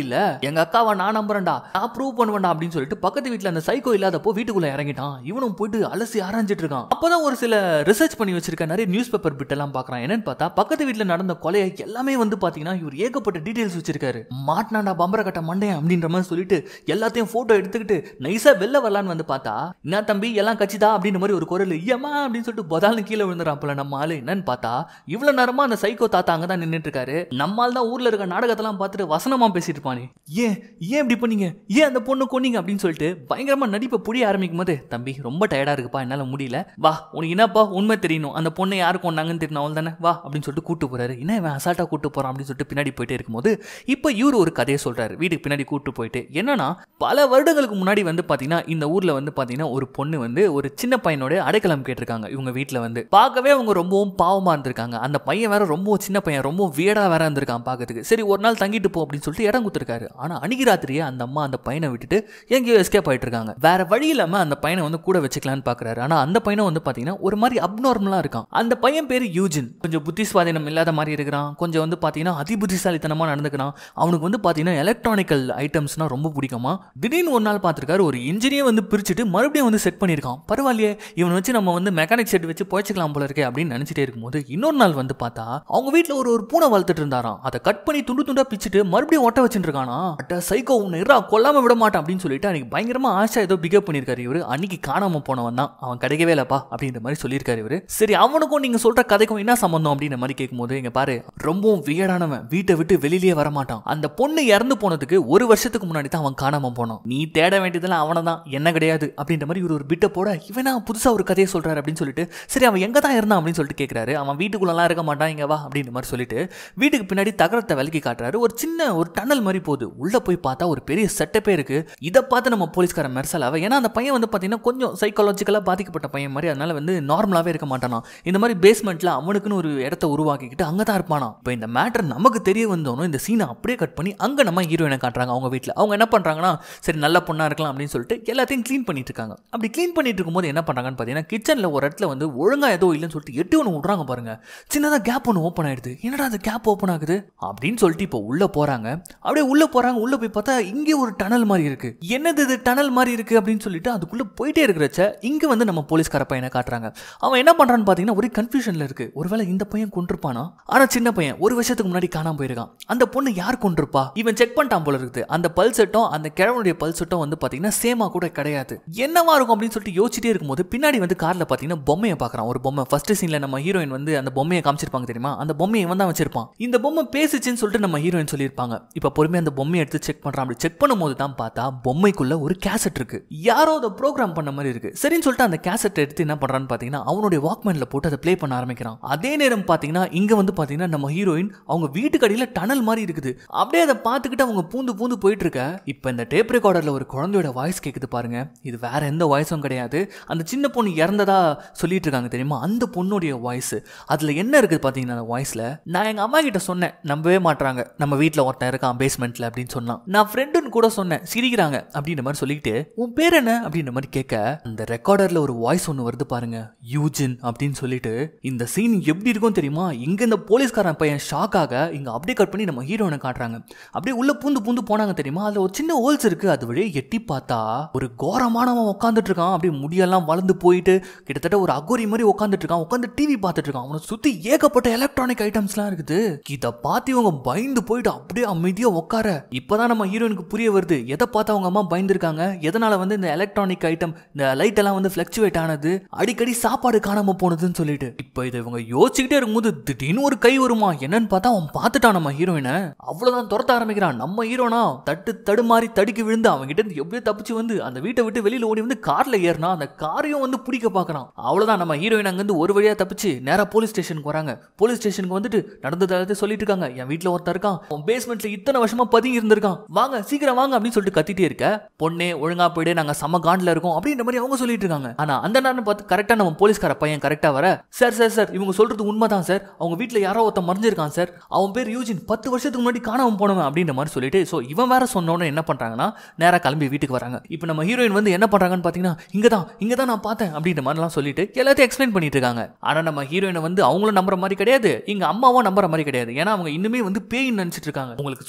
இல்ல எங்க அக்காவை நான் நம்புறேன்டா நான் ப்ரூவ் பண்ணுவேன்டா அப்படின்னு சொல்லிட்டு பக்கத்து வீட்டுல அந்த சைக்கோ இல்லாதப்போ வீட்டுக்குள்ள இறங்கிட்டான் இவனும் போயிட்டு அலசி ஆராய்ஞ்சிட்டு இருக்கான் அப்பதான் ஒரு சில ரிசர்ச் பண்ணி வச்சிருக்க நிறைய நியூஸ் பேப்பர் பிட் எல்லாம் பாக்குறான் என்னன்னு பார்த்தா பக்கத்து வீட்டுல நடந்த கொலையை எல்லாமே வந்து பாத்தீங்கன்னா இவர் ஏகப்பட்ட டீடைல்ஸ் வச்சிருக்காரு மாட்டினாண்டா பம்பர கட்ட மண்டையன் அப்படின்ற மாதிரி சொல்லிட்டு எல்லாத்தையும் போட்டோ எடுத்துக்கிட்டு நைஸா வெளில வரலான்னு வந்து பார்த்தா என்ன தம்பி எல்லாம் கட்சிதா அப்படின்ற மாதிரி ஒரு குரல் ஐயம்மா அப்படின்னு சொல்லிட்டு பதால்னு கீழே விழுந்துறான் போல நம்ம ஆளு என்னன்னு பார்த்தா இவ்வளவு நேரமா அந்த சைக்கோ தாத்தா அங்கதான் நின்னுட்டு இருக்காரு நம்மால் தான் ஊர்ல இருக்க நாடகத்தெல்லாம் பார்த்துட்டு வசனமா பேசிட்டு இருப்பானே ஏன் ஏன் இப்படி பண்ணீங்க ஏன் அந்த பொண்ணு கொன்னீங்க அப்படின்னு சொல்லிட்டு பயங்கரமா நடிப்பை புரிய ஆரம்பிக்கும் போது தம்பி ரொம்ப டயர்டா இருக்குப்பா என்னால முடியல வா உனக்கு என்னப்பா உண்மை தெரியணும் அந்த பொண்ணை யாரு கொண்டாங்கன்னு தெரியணும் அவள் தானே வா அப்படின்னு சொல்லிட்டு கூட்டு போறாரு என்ன இவன் அசால்ட்டா கூட்டு போறான் அப்படின்னு சொல்லிட்டு பின்னாடி போயிட்டே இருக்கும்போது இப்போ இவர் ஒரு கதையை சொல்றாரு வீட்டுக்கு பின்னாடி கூட்டு போயிட்டு என்னன்னா பல வருடங்களுக்கு முன்னாடி வந்து பாத்தீங்கன்னா இந்த ஊர்ல வந்து பாத்தீங்கன்னா ஒரு பொண்ணு வந்து ஒரு சின்ன பையனோட அடைக்கலம் கேட்டிருக்காங்க இவங்க வீட்ல வந்து பார்க்கவே அவங்க ரொம்பவும் பாவமா இருந்திருக்காங்க அந்த பையன் வேற ரொம்ப சின்ன பையன் ரொம்ப வியடா வேற இருந்திருக்கான் பார்க்கறதுக்கு சரி ஒரு நாள் தங்கிட்டு போ அப்படின்னு சொல்லிட்டு இடம் கொடுத்துருக்காரு ஆனா அன்னைக்கு ராத்திரியே அந்த அம்மா அந்த பையனை விட்டுட்டு எங்கேயோ எஸ்கேப் ஆயிட்டு இருக்காங்க வேற வழி இல்லாம அந்த பையனை வந்து கூட வச்சுக்கலான்னு பாக்குறாரு ஆனா அந்த பையனை வந்து பாத்தீங்கன்னா ஒரு மாதிரி அப்நார்மலா இருக்கான் அந்த பையன் பேரு யூஜின் கொஞ்சம் புத்தி சுவாதீனம் இல்லாத மாதிரி இருக்கிறான் கொஞ்சம் வந்து பாத்தீங்கன்னா அதி புத்திசாலித்தனமா நடந்துக்கிறான் அவனுக்கு வந்து பாத்தீங்கன்னா எலக்ட்ரானிக்கல் ஐட்டம்ஸ்னா ரொம்ப பிடிக்குமா திடீர்னு ஒரு நாள் பார்த்திருக்காரு ஒரு இன்ஜினியே வந்து பிரிச்சுட்டு மறுபடியும் வந்து செட் பண்ணியிருக்கான் பரவாயில்லையே இவனை வச்சு நம்ம வந்து மெக்கானிக் செட் வச்சு போய்ச்சிக்கலாம் போல இருக்கே அப்படின்னு நினைச்சிட்டே இருக்கும்போது இன்னொரு நாள் வந்து பார்த்தா அவங்க வீட்டில் ஒரு ஒரு பூனை வளர்த்துட்டு இருந்தாராம் அதை கட் பண்ணி துண்டு துண்டா பிச்சுட்டு மறுபடியும் ஒட்ட வச்சுட்டு இருக்கானா அட்ட சைக்கோ உன்னை இரா கொல்லாம விட மாட்டான் அப்படின்னு சொல்லிட்டு அன்னைக்கு பயங்கரமா ஆசை ஏதோ பிகேவ் பண்ணியிருக்காரு இவரு அன்னைக்கு காணாம போனவன் தான் அவன் கிடைக்கவே இல்லப்பா அப்படின்ற மாதிரி சொல்லியிருக்காரு இவரு சரி அவனுக்கும் நீங்க சொல்ற கதைக்கும் என்ன சம்பந்தம் அப்படின்ற மாதிரி கேட்கும்போது இங்க பாரு ரொம்பவும் வியடானவன் வீட்டை விட்டு வெளியிலேயே வரமாட்டான் அந்த பொண்ணு இறந்து போனதுக்கு ஒரு வருஷத்துக்கு முன்னாடி தான் அவன் காணாம போனான் நீ தேட வேண்டியதெல்லாம் அவனை தான் என்ன கிடையாது அப்படின்ற மாதிரி இவர் ஒரு பிட்டை போட இவனா புதுசா ஒரு கதையை சொல்றாரு அப்படின்னு சொல்லிட்டு சரி அவன் எங்க தான் இருந்தான் அப்படின்னு சொல்லிட்டு கேட்கிறாரு அவன் வீட்டுக்குள்ளலாம் இருக்க மாட்டான் இங்க வா அப்படின்ற மாதிரி சொல்லிட்டு வீட்டுக்கு பின்னாடி தகரத்தை விலக்கி காட்டுறாரு ஒரு சின்ன ஒரு டன்னல் மாதிரி போகுது உள்ள போய் பார்த்தா ஒரு பெரிய செட்டப்பே இருக்கு இதை பார்த்து நம்ம போலீஸ்காரன் மெர்சலாவை ஏன்னா அந்த பையன் வந்து பார்த்தீங்கன்னா கொஞ்சம் சைக்காலஜிக்கலாக பாதிக்கப்பட்ட பையன் மாதிரி அதனால வந்து நார்மலாகவே இருக்க மாட்டானா இந்த மாதிரி பேஸ்மெண்ட்ல அவனுக்குன்னு ஒரு இடத்த உருவாக்கிக்கிட்டு அங்கே தான் இருப்பானா இப்போ இந்த மேட்டர் நமக்கு தெரிய வந்தோனும் இந்த சீனை அப்படியே கட் பண்ணி அங்கே நம்ம ஹீரோயினை காட்டுறாங்க அவங்க வீட்டில் அவங்க என்ன பண்ணுறாங்கன்னா சரி நல்ல பொண்ணாக இருக்கலாம் அப்படின்னு சொல்லிட்டு எல்லாத்தையும் க்ளீன் பண்ணிட்டு இருக்காங்க அப்படி க்ளீன் பண்ணிட்டு இருக்கும்போது என்ன பண்ணுறாங்கன்னு பார்த்தீங்கன்னா கிச்சனில் ஒரு இடத்துல வந்து ஒழுங்கா ஏதோ இல்லைன்னு சொல்லிட்டு எட்டி ஒன்று விட்றாங்க பாருங்க சின்னதாக கேப் ஒன்று ஓப்பன் ஆயிடுது என்னடா அந்த கேப் ஓப்பன் ஆகுது அப்படின்னு சொல்லிட்டு இப்போ உள்ளே போகிறாங்க அப்படியே உள்ளே போகிறாங்க உள்ளே போய் பார்த்தா இங்கே ஒரு டனல் மாதிரி இருக்கு என்னது இது டனல் மாதிரி இருக்கு அப்படின்னு சொல்லிட்டு அதுக்குள்ளே போயிட்டே இருக்கிறச்ச இங்கே வந்து நம்ம போலீஸ்கார பையனை காட்டுறாங்க அவன் என்ன பண்ணுறான்னு பார்த்தீங்கன்னா ஒரே கன்ஃபியூஷனில் இருக்கு ஒருவேளை இந்த பையன் கொண்டிருப்பானா ஆனால் சின்ன பையன் ஒரு வருஷத்துக்கு முன்னாடி காணாம போயிருக்கான் அந்த பொண்ணு யார் கொண்டிருப்பா இவன் செக் பண்ணிட்டான் போல இருக்குது அந்த பல்செட்டும் அந்த கிழவனுடைய பல்செட்டும் வந்து பார்த்தீங்கன்னா சேமா கூட கிடையாது என்னவா இருக்கும் அப்படின்னு சொல்லிட்டு யோசிச்சிட்டே இருக்கும்போது பின்னாடி வந்து கார்ல பார்த்தீங்கன்னா பொம்மையை பார்க்குறான் ஒரு பொம்மை ஃபர்ஸ்ட் சீன்ல நம்ம ஹீரோயின் வந்து அந்த பொம்மையை காமிச்சிருப்பாங்க தெரியுமா அந்த பொம்மையை இவன் தான் வச்சிருப்பான் இந்த பொம்மை பேசுச்சுன்னு சொல்லிட்டு நம்ம ஹீரோயின் சொல்லியிருப்பாங்க இப்போ பொறுமையாக அந்த பொம்மையை எடுத்து செக் பண்றான் அப்படி செக் பண்ணும்போது தான் பார்த்தா பொம்மைக்குள்ள ஒரு கேசட் இருக்கு யாரோ அதை ப்ரோக்ராம் பண்ண மாதிரி இருக்கு சரின்னு சொல்லிட்டு அந்த கேசட் எடுத்து என்ன பண்றான்னு பார்த்தீங்கன்னா அவனுடைய வாக்மேன்ல போட்டு அதை ப்ளே பண்ண ஆரம்பிக்கிறான் அதே நேரம் பார்த்தீங்கன்னா இங்க வந்து பார்த்தீங்கன்னா நம்ம ஹீரோயின் அவங்க வீட்டுக்கு அடியில் டனல் மாதிரி இருக்குது அப்படியே அதை பார்த்துக்கிட்டு அவங்க பூந்து பூந்து போயிட்டு இருக்க இப்போ இந்த டேப் ரெக்கார்டர்ல ஒரு குழந்தையோட வாய்ஸ் கேட்குது பாருங்க இது வேற எந்த வாய்ஸும் கிடையாது அந்த சின்ன பொண்ணு இறந்ததா சொல்லிட்டு இருக்காங்க தெரியுமா அந்த பொண்ணுடைய வாய்ஸ் அதுல என்ன இருக்குது பார்த்தீங்கன்னா அந்த வாய்ஸ்ல நான் எங்க அம்மா கிட்ட சொன்னேன் நம்பவே மாட்றாங்க நம்ம வீட்டில் ஒருத்தன் இருக்கான் பேஸ்மெண்ட்ல அப்படின்னு சொன்னான் நான் ஃப்ரெண்டுன்னு கூட சொன்னேன் சிரிக்கிறாங்க அப்படின்ற மாதிரி சொல்லிட்டு உன் பேர் என்ன அப்படின்ற மாதிரி கேட்க அந்த ரெக்கார்டர்ல ஒரு வாய்ஸ் ஒன்று வருது பாருங்க யூஜின் அப்படின்னு சொல்லிட்டு இந்த சீன் எப்படி இருக்கும் தெரியுமா இங்க இந்த போலீஸ்காரன் பையன் ஷாக் ஆக இங்க அப்படியே கட் பண்ணி நம்ம ஹீரோனை காட்டுறாங்க அப்படியே உள்ள பூந்து பூந்து போனாங்க தெரியுமா அதுல ஒரு சின்ன ஹோல்ஸ் இருக்கு அது வழியே எட்டி பார்த்தா ஒரு கோரமானவன் உட்காந்துட்டு இருக்கான் அப்படியே முடியெல்லாம் வளர்ந்து போயிட்டு கிட்டத்தட்ட ஒரு அகோரி மாதிரி உட்காந்துட்டு இருக்கான் உட்காந்து டிவி பார்த்துட்டு இருக்கான் அவனை சுத்தி ஏகப்பட்ட எலக்ட்ரானிக் ஐட்டம்ஸ்லாம் இருக்குது இதை பார்த்து இவங்க பயந்து போயிட்டு அப்படியே அமைதியா உட்கார இப்பதான் நம்ம ஹீரோயினுக்கு புரிய வருது எதை பார்த்து அவங்க அம்மா பயந்துருக்காங்க எதனால வந்து இந்த எலக்ட்ரானிக் ஐட்டம் இந்த லைட் எல்லாம் வந்து ஃபிளக்சுவேட் ஆனது அடிக்கடி சாப்பாடு காணாம போனதுன்னு சொல்லிட்டு இப்போ இதை இவங்க யோசிச்சுக்கிட்டே இருக்கும்போது திடீர்னு ஒரு கை வருமா என்னன்னு பார்த்தா அவன் பார்த்துட்டான் நம்ம ஹீரோயினை அவ்வளவுதான் துரத்த ஆரம்பிக்கிறான் நம்ம ஹீரோனா தட்டு தடுமாறி தடுக்கி விழுந்து அவங்க கிட்ட இருந்து எப்படியோ தப்பிச்சு வந்து அந்த வீட்டை விட்டு வெளியில ஓடி வந்து கார்ல ஏறினா அந்த காரையும் வந்து பிடிக்க பார்க்கறான் அவ்வளவுதான் நம்ம ஹீரோயின் அங்கிருந்து ஒரு வழியா தப்பிச்சு நேரா போலீஸ் ஸ்டேஷனுக்கு வராங்க போலீஸ் ஸ்டேஷனுக்கு வந்துட்டு நடந்தது எல்லாத்தையும் சொல்லிட்டு இருக்காங்க என் வீட்டுல ஒருத்தன் இருக்கான் அவன் பேஸ்மெண்ட்ல இத்தனை வருஷமா பதுங்கி இருந்திருக்கான் வாங்க சீக்கிரம் வாங்க அப்படின்னு சொல்லிட்டு கத்திட்டே இருக்க பொண்ணே ஒழுங்கா போயிடு நாங்க செம காண்டில் இருக்கோம் அப்படின்ற மாதிரி அவங்க சொல்லிட்டு இருக்காங்க ஆனா அந்த நேரம் பார்த்து கரெக்டா நம்ம போலீஸ்கார பையன் கரெக்டா வர சார் சார் சார் இவங்க சொல்றது உண்மைதான் சார் அவங்க வீட்டுல யாரோ ஒருத்தன் மறைஞ்சிருக்கான் சார் அவன் பேர் யூஜின் பத்து வருஷத்துக்கு முன்னாடி காணாம போனவன் அப்படின்ற மாதிரி சொல்லிட்டு ஸோ இவன் வேற சொன்னோன்னு என்ன பண்றாங்கன்னா நேரா கிளம்பி வீட்டுக்கு வராங்க இப்போ நம்ம ஹீரோயின் வந்து என்ன பண்றாங்கன்னு பாத்தீங்கன்னா இங்க தான் இங்க தான் நான் பார்த்தேன் அப்படின்ற மாதிரிலாம் சொல்லிட்டு எல்லாத்தையும் எக்ஸ்பிளைன் பண்ணிட்டு இருக்காங்க ஆனா நம்ம ஹீரோயினை வந்து அவங்களும் நம்புற மாதிரி கிடையாது இங்க அம்மாவும் நம்புற மாதிரி கிடையாது ஏன்னா அவங்க இன்னுமே வந்து பேய் நினைச்சிட்டு இருக்காங்க உங்களுக்கு சொன்னாலாம்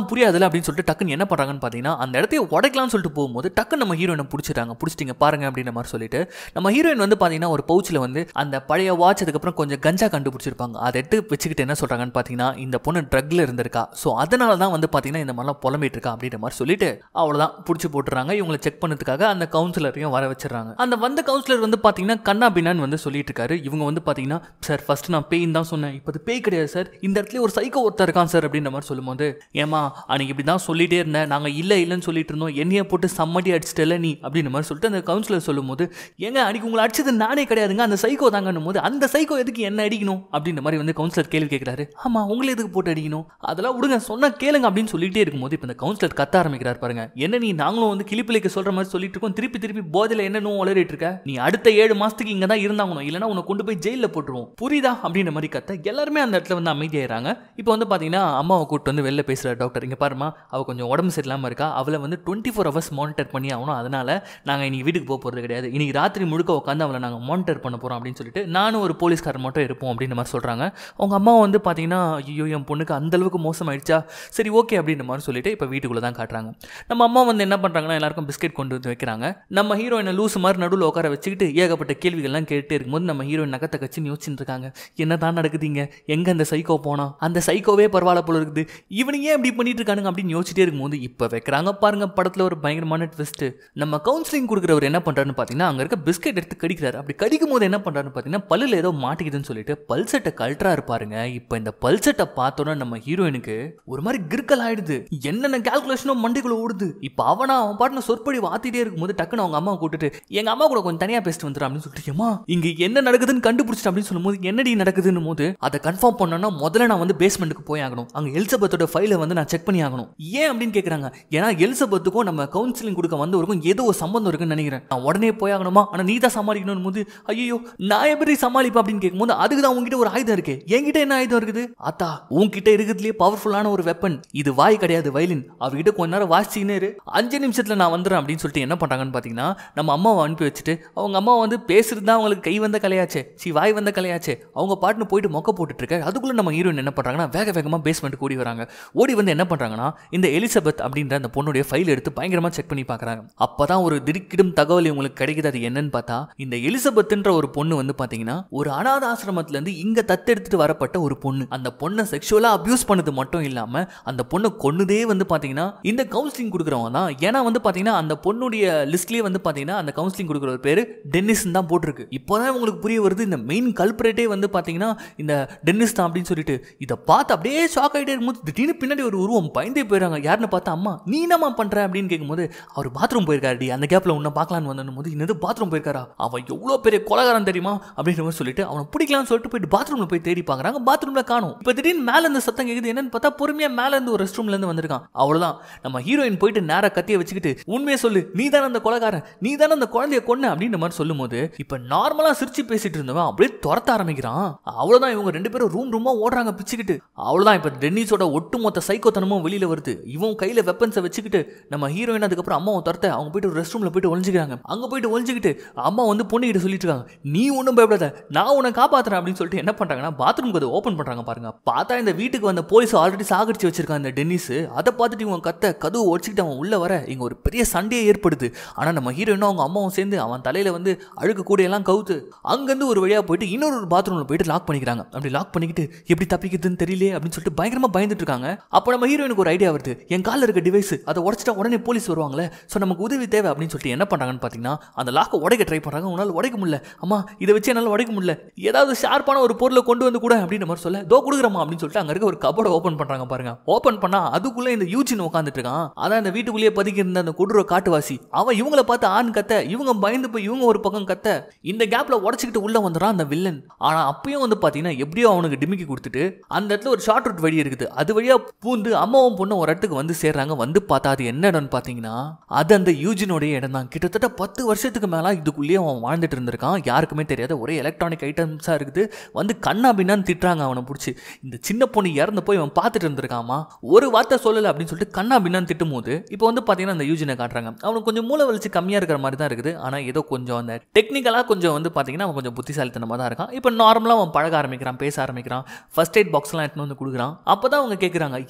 புரியாதுல அப்படின்னு சொல்லிட்டு டக்குன்னு என்ன பண்ணுறாங்கன்னு பார்த்தீங்கன்னா அந்த இடத்தைய உடைக்கலாம்னு சொல்லிட்டு போகும்போது டக்குன்னு நம்ம ஹீரோயினை பிடிச்சிட்டாங்க பிடிச்சிட்டிங்க பாருங்க அப்படின்ற மாதிரி சொல்லிட்டு நம்ம ஹீரோயின் வந்து பார்த்தீங்கன்னா ஒரு பவுச்சில் வந்து அந்த பழைய வாட்ச் அதுக்கப்புறம் கொஞ்சம் கஞ்சா கண்டுபிடிச்சிருப்பாங்க அதை எடுத்து வச்சுக்கிட்டு என்ன சொல்கிறாங்கன்னு பார்த்தீங்கன்னா இந்த பொண்ணு ட்ரக்ல இருந்திருக்கா ஸோ அதனால தான் வந்து பார்த்தீங்கன்னா இந்த மாதிரிலாம் புலம்பிட்டு இருக்கா அப்படின்ற மாதிரி சொல்லிட்டு அவ்வளோதான் பிடிச்சி போட்டுறாங்க இவங்களை செக் பண்ணதுக்காக அந்த கவுன்சிலரையும் வர வச்சிடறாங்க அந்த வந்த கவுன்சிலர் வந்து பார்த்தீங்கன்னா கண்ணா பின்னான்னு வந்து சொல்லிட்டு இருக்காரு இவங்க வந்து பார்த்தீங்கன்னா சார் ஃபர்ஸ்ட் நான் பேயின் தான் சொன்னேன் இப்போ அது பேய் கிடையாது சார் இந்த இடத்துல ஒரு சைக்கோ ஒருத்தர் இருக்கான் சார் அப்படின்ற மாதிரி சொல்லும்போது ஏமா அன்னைக்கு இப்படி தான் சொல்லிட்டே இருந்தேன் நாங்கள் இல்லை இல்லைன்னு சொல்லிட்டு இருந்தோம் என்னைய போட்டு சம்மடி அடிச்சிட்டல நீ அப்படின்ற மாதிரி சொல்லிட்டு அந்த கவுன்சிலர் சொல்லும்போது ஏங்க அன்னைக்கு உங்களை அடிச்சது நானே கிடையாதுங்க அந்த சைக்கோ தாங்கன்னும் போது அந்த சைக்கோ எதுக்கு என்ன அடிக்கணும் அப்படின்ற மாதிரி வந்து கவுன்சிலர் கேள்வி கேட்குறாரு ஆமா உங்களை எதுக்கு போட்டு அடிக்கணும் அதெல்லாம் விடுங்க சொன்னா கேளுங்க அப்படின்னு சொல்லிட்டே இருக்கும்போது இப்போ இந்த கவுன்சிலர் கத்த ஆரம்பிக்கிறார் பாருங்க என்ன நீ நாங்களும் வந்து கிளிப்பிள்ளைக்கு சொல்ற மாதிரி சொல்லிட்டு இருக்கோம் திருப்பி திருப்பி போதையில என்னன்னு உளறிட்டு இருக்க நீ அடுத்த ஏழு மாசத்துக்கு இங்க தான் இருந்தாங்கணும் இல்லைன்னா உன்னை கொண்டு போய் ஜெயிலில் போட்டுருவோம் புரியுதா அப்படின்ற மாதிரி கத்த எல்லாருமே அந்த இடத்துல வந்து அமைதியாயிராங்க இப்போ வந்து பாத்தீங்கன்னா அம்மாவை கூப்பிட்டு வந்து வெளில பேசுற டாக்டர் இங்க பாருமா அவ கொஞ்சம் உடம்பு சரியில்லாம இருக்கா அவளை வந்து டுவெண்ட்டி ஃபோர் ஹவர்ஸ் மானிட்டர் பண்ணி ஆகணும் அதனால நாங்கள் இன்னைக்கு வீட்டுக்கு போக போகிறது கிடையாது இன்னைக்கு ராத்திரி முழுக்க உட்காந்து அவளை நாங்கள் மானிட்டர் பண்ண போகிறோம் அப்படின்னு சொல்லிட்டு நானும் ஒரு போலீஸ்காரர் மட்டும் இருப்போம் அப்படின்ற மாதிரி சொல்கிறாங்க அவங்க அம்மா வந்து பார்த்தீங்கன்னா ஐயோ என் பொண்ணுக்கு அந்த அளவுக்கு மோசமாயிடுச்சா சரி ஓகே அப்படின்ற மாதிரி சொல்லிட்டு இப்போ வீட்டுக்குள்ளே தான் காட்டுறாங்க நம்ம அம்மா வந்து என்ன பண்ணுறாங்கன்னா எல்லாருக்கும் பிஸ்கெட் கொண்டு வந்து வைக்கிறாங்க நம்ம ஹீரோயினை லூஸ் மாதிரி நடுவில் உட்கார வச்சுக்கிட்டு ஏகப்பட்ட கேள்விகள்லாம் கேட்டுட்டே இருக்கும்போது நம்ம ஹீரோயின் நகத்தை கட்சின்னு யோசிச்சுட்டு இருக்காங்க என்ன தான் நடக்குதுங்க எங்கே அந்த சைக்கோ போனா அந்த சைக்கோவே பரவாயில்ல போல இருக்குது இவனுங்க ஏன் இப்படி பண்ணிட்டு இருக்கானுங்க அப்படின்னு யோசிச்சிட்டே இருக்கும்போது இப்போ வைக்கிறாங்க பாருங்க படத்தில் ஒரு பயங்கரமான ட்விஸ்ட் நம்ம கவுன்சிலிங் கொடுக்குறவர் என்ன பண்ணுறாருன்னு பார்த்தீங்கன்னா அங்கே இருக்க பிஸ்கெட் எடுத்து கடிக்கிறாரு அப்படி கடிக்கும் போது என்ன பண்ணுறாருன்னு பார்த்தீங்கன்னா பல்லில் ஏதோ மாட்டிக்குதுன்னு சொல்லிட்டு பல்செட்டை கழட்டா இருப்பாருங்க இப்போ இந்த பல்செட்டை பார்த்தோன்னா நம்ம ஹீரோயினுக்கு ஒரு மாதிரி கிறுக்கல் ஆயிடுது என்னென்ன கால்குலேஷனோ மண்டைக்குள்ள ஓடுது இப்போ அவனா அவன் பாட்டுன சொற்படி வாத்திட்டே இருக்கும்போது டக்குன்னு அவங்க அம்மா கூட்டிட்டு எங்க அம்மா கூட கொஞ்சம் தனியா பேசிட்டு வந்துடும் அப்படின்னு சொல்லிட்டு ஏமா இங்க என்ன நடக்குதுன்னு கண்டுபிடிச்சிட்டு அப்படின்னு சொல்லும்போது என்னடி நடக்குதுன்னு போது அதை கன்ஃபார்ம் பண்ணணும்னா முதல்ல நான் வந்து பேஸ்மெண்ட்டுக்கு போய் ஆகணும் அங்க எலிசபெத்தோட ஃபைலை வந்து நான் செக் பண்ணி ஆகணும் ஏன் அப்படின்னு கேட்குறாங்க ஏன்னா எலிசபெத்துக்கும் நம்ம கவுன்சிலிங் கொடுக்க வந்தவருக்கும் ஏதோ ஒரு சம்பந்தம் இருக்குன்னு நினைக்கிறேன் நான் உடனே போய் ஆகணுமா ஆனால் நீ தான் சமாளிக்கணும் போது ஐயோ நான் எப்படி சமாளிப்பேன் அப்படின்னு கேட்கும்போது அதுக்கு தான் உங்ககிட்ட ஒரு ஆயுதம் இருக்கு என்கிட்ட என்ன ஆயுதம் இருக்குது அத்தா உன்கிட்ட இருக்கிறதுலே பவர்ஃபுல்லான ஒரு வெப்பன் இது வாய் கிடையாது வயலின் அவகிட்ட கொஞ்ச நேரம் வாசிச்சுன்னு இரு அஞ்சு நிமிஷத்துல நான் வந்துடுறேன் அப்படின்னு சொல்லிட்டு என்ன பண்றாங்கன்னு பார்த்தீங்கன்னா நம்ம அம்மாவை அனுப்பி வச்சுட்டு அவங்க அம்மா வந்து பேசுறது தான் அவங்களுக்கு கை வந்த கலையாச்சே சி வாய் வந்த கலையாச்சே அவங்க பாட்டுன்னு போயிட்டு மொக்க போட்டுட்டு இருக்க அதுக்குள்ள நம்ம ஹீரோயின் என்ன பண்றாங்கன்னா வேக வேகமாக பேஸ்மெண்ட் ஓடி வராங்க ஓடி வந்து என்ன பண்றாங்கன்னா இந்த எலிசபெத் அப்படின்ற அந்த பொண்ணுடைய ஃபைல் எடுத்து பயங்கரமா செக் பண்ணி பார்க்கறாங்க அப்பதான் ஒரு திடுக்கிடும் தகவல் இவங்களுக்கு கிடைக்குது அது என்னன்னு பார்த்தா இந்த எலிசபெத்ன்ற ஒரு பொண்ணு வந்து பாத்தீங்கன்னா ஒரு அனாத ஆசிரமத்துல இருந்து இங்க தத்தெடுத்துட்டு வரப்பட்ட ஒரு பொண்ணு அந்த பொண்ணை செக்ஷுவலா அபியூஸ் பண்ணது மட்டும் இல்லாம அந்த பொண்ணை கொன்னதே வந்து பாத்தீங்கன்னா இந்த கவுன்சிலிங் கொடுக்குறவங்க தான் ஏன்னா வந்து பாத்தீங்கன்னா அந்த பொண்ணுடைய லிஸ்ட்லயே வந்து பாத்தீங்கன்னா அந்த கவுன்சிலிங் கொடுக்குற ஒரு பேரு டென்னிஸ் தான் போட்டிருக்கு இப்போதான் உங்களுக்கு புரிய வருது இந்த மெயின் கல்பரேட்டே வந்து பாத்தீங்கன்னா இந்த டென்னிஸ் தான் அப்படின்னு சொல்லிட்டு இதை பார்த்து அப்படியே ஷாக் ஆகிட்டே இருக்கும்போது திடீர்னு பின்னாடி ஒரு உருவம் பயந்தே போயிடுறாங்க யாருன்னு பார்த்தா அம்மா நீ என்னம்மா பண்ற அப்படின்னு கேட்கும்போது அவர் பாத்ரூம் போயிருக்காருடி அந்த கேப்ல உன்னை பார்க்கலான்னு வந்தனும் போது என்னது பாத்ரூம் போயிருக்காரா அவன் எவ்வளோ பெரிய கொலகாரன் தெரியுமா அப்படின்ற மாதிரி சொல்லிட்டு அவனை பிடிக்கலாம்னு சொல்லிட்டு போயிட்டு பாத்ரூம்ல போய் தேடி பார்க்கறாங்க பாத்ரூம்ல காணும் இப்போ திடீர்னு மேல இருந்து சத்தம் கேக்குது என்னன்னு பார்த்தா பொறுமையா மேல இருந்து ஒரு ரெஸ்ட் ரூம்ல இருந்து வந்திருக்கான் அவ்வளவுதான் நம்ம ஹீரோயின் போயிட்டு நேரா கத்திய வச்சுக்கிட்டு உண்மையை சொல்லு நீ தானே அந்த கொலகாரன் நீ தானே அந்த குழந்தைய கொன்ன அப்படின்ற மாதிரி சொல்லும்போது இப்போ நார்மலா சிரிச்சு பேசிட்டு இருந்தவன் அப்படியே துரத்த ஆரம்பிக்கிறான் அவ்வளவுதான் இவங்க ரெண்டு பேரும் ரூம் ரூமா ஓடுறாங்க பிச்சுக்கிட்டு அவ்வளவுதான் இப்போ டென்னிஸோட ஒட்டுமொத்த சைக்கோத்தனமும் வெளியில வருது இவன் கையில வெப்பன்ஸை வச்சுக்கிட்டு நம்ம ஹீரோயின் அதுக்கப்புறம் அம்மாவை துரத்த அவங்க போயிட்டு ரெஸ்ட் ரூம்ல போயிட்டு ஒளிஞ்சுக்கிறாங்க அங்க போயிட்டு ஒளிஞ்சுக்கிட்டு அம்மா வந்து பொண்ணுகிட்ட சொல்லிட்டு இருக்காங்க நீ ஒன்றும் பயப்படாத நான் உன்னை காப்பாத்துறேன் அப்படின்னு சொல்லிட்டு என்ன பண்றாங்கன்னா பாத்ரூம் கதை ஓப்பன் பண்றாங்க பாருங்க பார்த்தா இந்த வீட்டுக்கு வந்த போலீஸ் ஆல்ரெடி சாகடிச்சு வச்சிருக்கான் இந்த டென்னிஸ் அதை பார்த்துட்டு இவன் கத்த கதவு ஒடிச்சுக்கிட்டு அவன் உள்ள வர இங்க ஒரு பெரிய சண்டையே ஏற்படுது ஆனா நம்ம ஹீரோயினும் அவங்க அம்மாவும் சேர்ந்து அவன் தலையில வந்து அழுக்கு கூட எல்லாம் கவுத்து அங்கிருந்து ஒரு வழியா போயிட்டு இன்னொரு ஒரு பாத்ரூம்ல போயிட்டு லாக் பண்ணிக்கிறாங்க அப்படி லாக் பண்ணிக்கிட்டு எப்படி தப்பிக்கிறதுன்னு தெரியல அப்படின்னு சொல்லிட்டு பயங்கரமா பயந்துட்டு இருக்காங்க அப்போ நம்ம ஹீரோயினுக்கு ஒரு ஐடியா வருது என் காலில் இருக்க டிவைஸ் அதை உடச்சிட்டா உடனே போலீஸ் வருவாங்களே ஸோ நமக்கு உதவி தேவை அப்படின்னு சொல்லிட்டு என்ன பண்றாங்கன்னு பார்த்தீங்கன்னா அந்த லாக்கை உடைக்க ட்ரை பண்றாங்க உன்னால உடைக்க முடியல அம்மா இதை வச்சு என்னால் உடைக்க முடியல ஏதாவது ஷார்ப்பான ஒரு பொருளை கொண்டு வந்து கூட அப்படின்ற மாதிரி சொல்ல தோ கொடுக்குறமா அப்படின்னு சொல்லிட்டு அங்க இருக்க ஒரு கபோர்டை ஓப்பன் பண்றாங்க பாருங்க ஓப்பன் பண்ணா அதுக்குள்ள இந்த யூஜின் உட்காந்துட்டு இருக்கான் அதான் இந்த வீட்டுக்குள்ளேயே பதுக்கி இருந்த அந்த கொடூர காட்டுவாசி அவன் இவங்கள பார்த்து ஆண் கத்த இவங்க பயந்து போய் இவங்க ஒரு பக்கம் கத்த இந்த கேப்ல உடச்சிக்கிட்டு உள்ள வந்துடுறான் அந்த வில்லன் ஆனா அப்பயும் வந்து பாத்தீங்கன்னா எப்படியோ அவனுக்கு டிமிக்கி கொடுத்துட்டு அந்த இடத்துல ஒரு ஷார்ட் ரூட் வழி இருக்குது அது வழியா பூந்து அம்மாவும் பொண்ணும் ஒரு இடத்துக்கு வந்து சேர்றாங்க வந்து பார்த்தா அது என்ன இடம்னு பாத்தீங்கன்னா அது அந்த யூஜினுடைய இடம் தான் கிட்டத்தட்ட பத்து வருஷத்துக்கு மேல இதுக்குள்ளேயே அவன் வாழ்ந்துட்டு இருந்திருக்கான் யாருக்குமே தெரியாத ஒரே எலக்ட்ரானிக் ஐட்டம்ஸா இருக்குது வந்து கண்ணா பின்னான்னு திட்டுறாங்க அவனை பிடிச்சி இந்த சின்ன பொண்ணு இறந்து போய் அவன் பார்த்துட்டு இருந்திருக்காமா ஒரு வார்த்தை சொல்லலை அப்படின்னு சொல்லிட்டு கண்ணா பின்னான்னு திட்டும் போது இப்போ வந்து பார்த்தீங்கன்னா அந்த யூஜினை காட்டுறாங்க அவனுக்கு கொஞ்சம் மூளை வலிச்சு கம்மியாக இருக்கிற மாதிரி தான் இருக்குது ஆனால் ஏதோ கொஞ்சம் அந்த டெக்னிக்கலாக கொஞ்சம் வந்து பார்த்தீங்கன்னா அவன் கொஞ்சம் புத்திசாலித்தனமாக தான் இருக்கான் இப்போ நார்மலாக அவன் பழக ஆரம்பிக்கிறான் பேச ஆரம்பிக்கிறான் ஃபர்ஸ்ட் எய்ட் பாக்ஸ்லாம் எடுத்துன்னு வந்து கொடுக்குறான் அப்போ தான் அவங்க கேட்குறாங்க ஏன்டா சொல்ல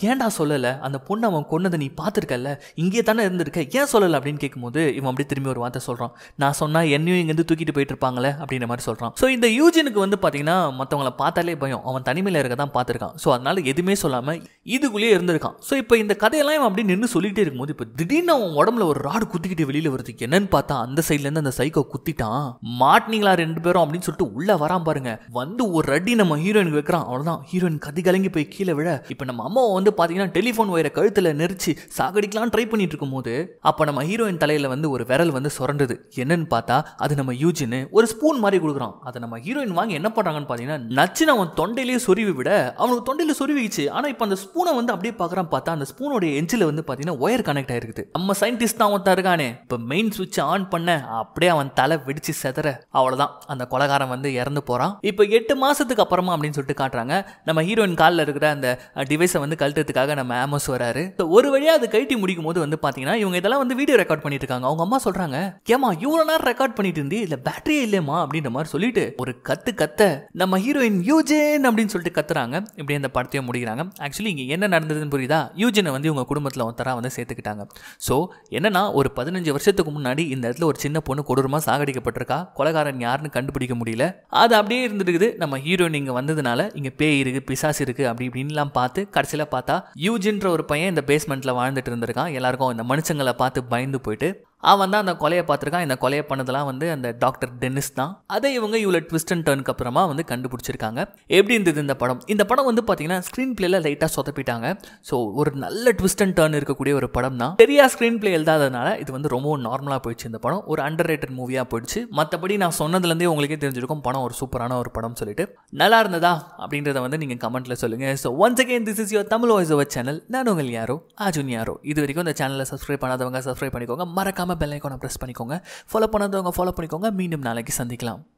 சொல்லலை அந்த பொண்ணு அவன் கொன்னதை நீ பார்த்துருக்கல இங்கே தானே இருந்திருக்க ஏன் சொல்லலை அப்படின்னு கேட்கும்போது இவன் அப்படியே திரும்பி ஒரு வார்த்தை சொல்கிறான் நான் சொன்னால் என்னையும் இங்கேருந்து தூக்கிட்டு போயிட்டு இருப்பாங்களே அப்படின்ற மாதிரி சொல்கிறான் ஸோ இந்த யூஜினுக்கு வந்து பார்த்தீங்கன்னா மற்றவங்கள பார்த்தாலே பயம் அவன் தனிமையில் இருக்க தான் பார்த்துருக்கான் ஸோ அதனால எதுவுமே சொல்லாமல் இதுக்குள்ளேயே இருந்திருக்கான் ஸோ இப்போ இந்த கதையெல்லாம் இவன் அப்படி நின்று சொல்லிட்டே இருக்கும்போது இப்போ திடீர்னு அவன் உடம்புல ஒரு ராடு குத்திக்கிட்டு வெளியில் வருது என்னன்னு பார்த்தா அந்த சைட்லேருந்து அந்த சைக்கோ குத்திட்டான் மாட்டினீங்களா ரெண்டு பேரும் அப்படின்னு சொல்லிட்டு உள்ள வரான் பாருங்க வந்து ஒரு அடி நம்ம ஹீரோயினுக்கு வைக்கிறான் அவ்வளோதான் ஹீரோயின் கதி கலங்கி போய் கீழே விழ இப்போ நம்ம அம்மாவை வந்து பார்த்தீங்கன்னா டெலிஃபோன் வயரை கழுத்தில் நெரிச்சு சாகடிக்கலாம் ட்ரை பண்ணிட்டு இருக்கும்போது அப்போ நம்ம ஹீரோயின் தலையில் வந்து ஒரு விரல் வந்து சுரண்டுது என்னன்னு பார்த்தா அது நம்ம யூஜின்னு ஒரு ஸ்பூன் மாதிரி கொடுக்குறான் அதை நம்ம ஹீரோயின் வாங்கி என்ன பண்ணுறாங்கன்னு பார்த்தீங்கன்னா நச்சுன்னு அவன் தொண்டையிலேயே சொருவி விட அவனுக்கு தொண்டையில் சொருவிச்சு ஆனால் இப்போ அந்த ஸ்பூனை வந்து அப்படியே பார்க்குறான் பார்த்தா அந்த ஸ்பூனோட எஞ்சில் வந்து பார்த்தீங்கன்னா ஒயர் கனெக்ட் ஆயிருக்குது நம்ம சயின்டிஸ்ட் தான் ஒருத்தன் இருக்கானே இப்போ மெயின் சுவிட்ச் ஆன் பண்ண அப்படியே அவன் தலை வெடிச்சு செதற அவ்வளோதான் அந்த கொலகாரன் வந்து இறந்து போகிறான் இப்போ எட்டு மாதத்துக்கு அப்புறமா அப்படின்னு சொல்லிட்டு காட்டுறாங்க நம்ம ஹீரோயின் காலில் இருக்கிற அந்த டிவைஸை வந்து கழட்டத்துக்காக நம்ம ஆமோஸ் வராரு So, ஒரு வழியாக அது கழட்டி முடிக்கும் போது வந்து பார்த்தீங்கன்னா இவங்க இதெல்லாம் வந்து வீடியோ ரெக்கார்ட் பண்ணிட்டு இருக்காங்க அவங்க அம்மா சொல்கிறாங்க ஏமா இவ்வளோ நேரம் ரெக்கார்ட் பண்ணிட்டு இருந்தே இல்லை பேட்டரியே இல்லையம்மா அப்படின்ற மாதிரி சொல்லிட்டு ஒரு கத்து கத்த நம்ம ஹீரோயின் யூஜேன் அப்படின்னு சொல்லிட்டு கத்துறாங்க இப்படி அந்த படத்தையும் முடிக்கிறாங்க ஆக்சுவலி இங்கே என்ன நடந்ததுன்னு புரியுதா யூஜனை வந்து இவங்க குடும்பத்தில் ஒருத்தரா வந்து சேர்த்துக்கிட்டாங்க ஸோ என்னன்னா ஒரு பதினஞ்சு வருஷத்துக்கு முன்னாடி இந்த இடத்துல ஒரு சின்ன பொண்ணு கொடூரமாக சாகடிக்கப்பட்டிருக்கா கொலகாரன் யாருன்னு கண்டுபிடிக்க முடியல அது அப்படியே இருந்துருக்குது நம்ம ஹீரோயின் இங்கே வந்ததுனால இங்கே பேய் இருக்கு பிசாசு இருக்கு அப்படி இப்படின்லாம் பார்த்து கடைசியில் பார்த்தா யூஜின்ற ஒரு பையன் இந்த பேஸ்மெண்ட்டில் வாழ்ந்துட்டு இருந்திருக்கான் எல்லாருக்கும் இந்த மனுஷங்களை பார்த்து பயந்து போயிட்டு அவன் தான் அந்த கொலையை பார்த்துருக்கான் இந்த கொலையை பண்ணதெல்லாம் வந்து அந்த டாக்டர் டென்னிஸ் தான் அதை இவங்க இவ்வளோ ட்விஸ்ட் அண்ட் டர்னுக்கு அப்புறமா வந்து கண்டுபிடிச்சிருக்காங்க எப்படி இருந்தது இந்த படம் இந்த படம் வந்து பார்த்தீங்கன்னா ஸ்க்ரீன் பிளேல லைட்டாக சொதப்பிட்டாங்க ஸோ ஒரு நல்ல ட்விஸ்ட் அண்ட் டர்ன் இருக்கக்கூடிய ஒரு படம் தான் பெரிய ஸ்க்ரீன் பிளே எழுதாதனால இது வந்து ரொம்ப நார்மலாக போயிடுச்சு இந்த படம் ஒரு அண்டர் ரேட்டட் மூவியாக போயிடுச்சு மற்றபடி நான் சொன்னதுலேருந்தே உங்களுக்கே தெரிஞ்சிருக்கும் படம் ஒரு சூப்பரான ஒரு படம் சொல்லிட்டு நல்லா இருந்ததா அப்படின்றத வந்து நீங்கள் கமெண்ட்டில் சொல்லுங்கள் so once again this is your Tamil voice over channel நான் உங்கள் யாரோ அர்ஜுன் யாரோ இது வரைக்கும் இந்த சேனலை சப்ஸ்கிரைப் பண்ணாதவங்க சப்ஸ்கிரைப் பண்ணிக்கோங்க மறக்காமல் பெல் ஐக்கானை ப்ரெஸ் பண்ணிக்கோங்க ஃபாலோ பண்ணாதவங்க ஃபாலோ பண்ணிக்கோங்க மீண்டும் நாளைக்கு சந்திக்கலாம்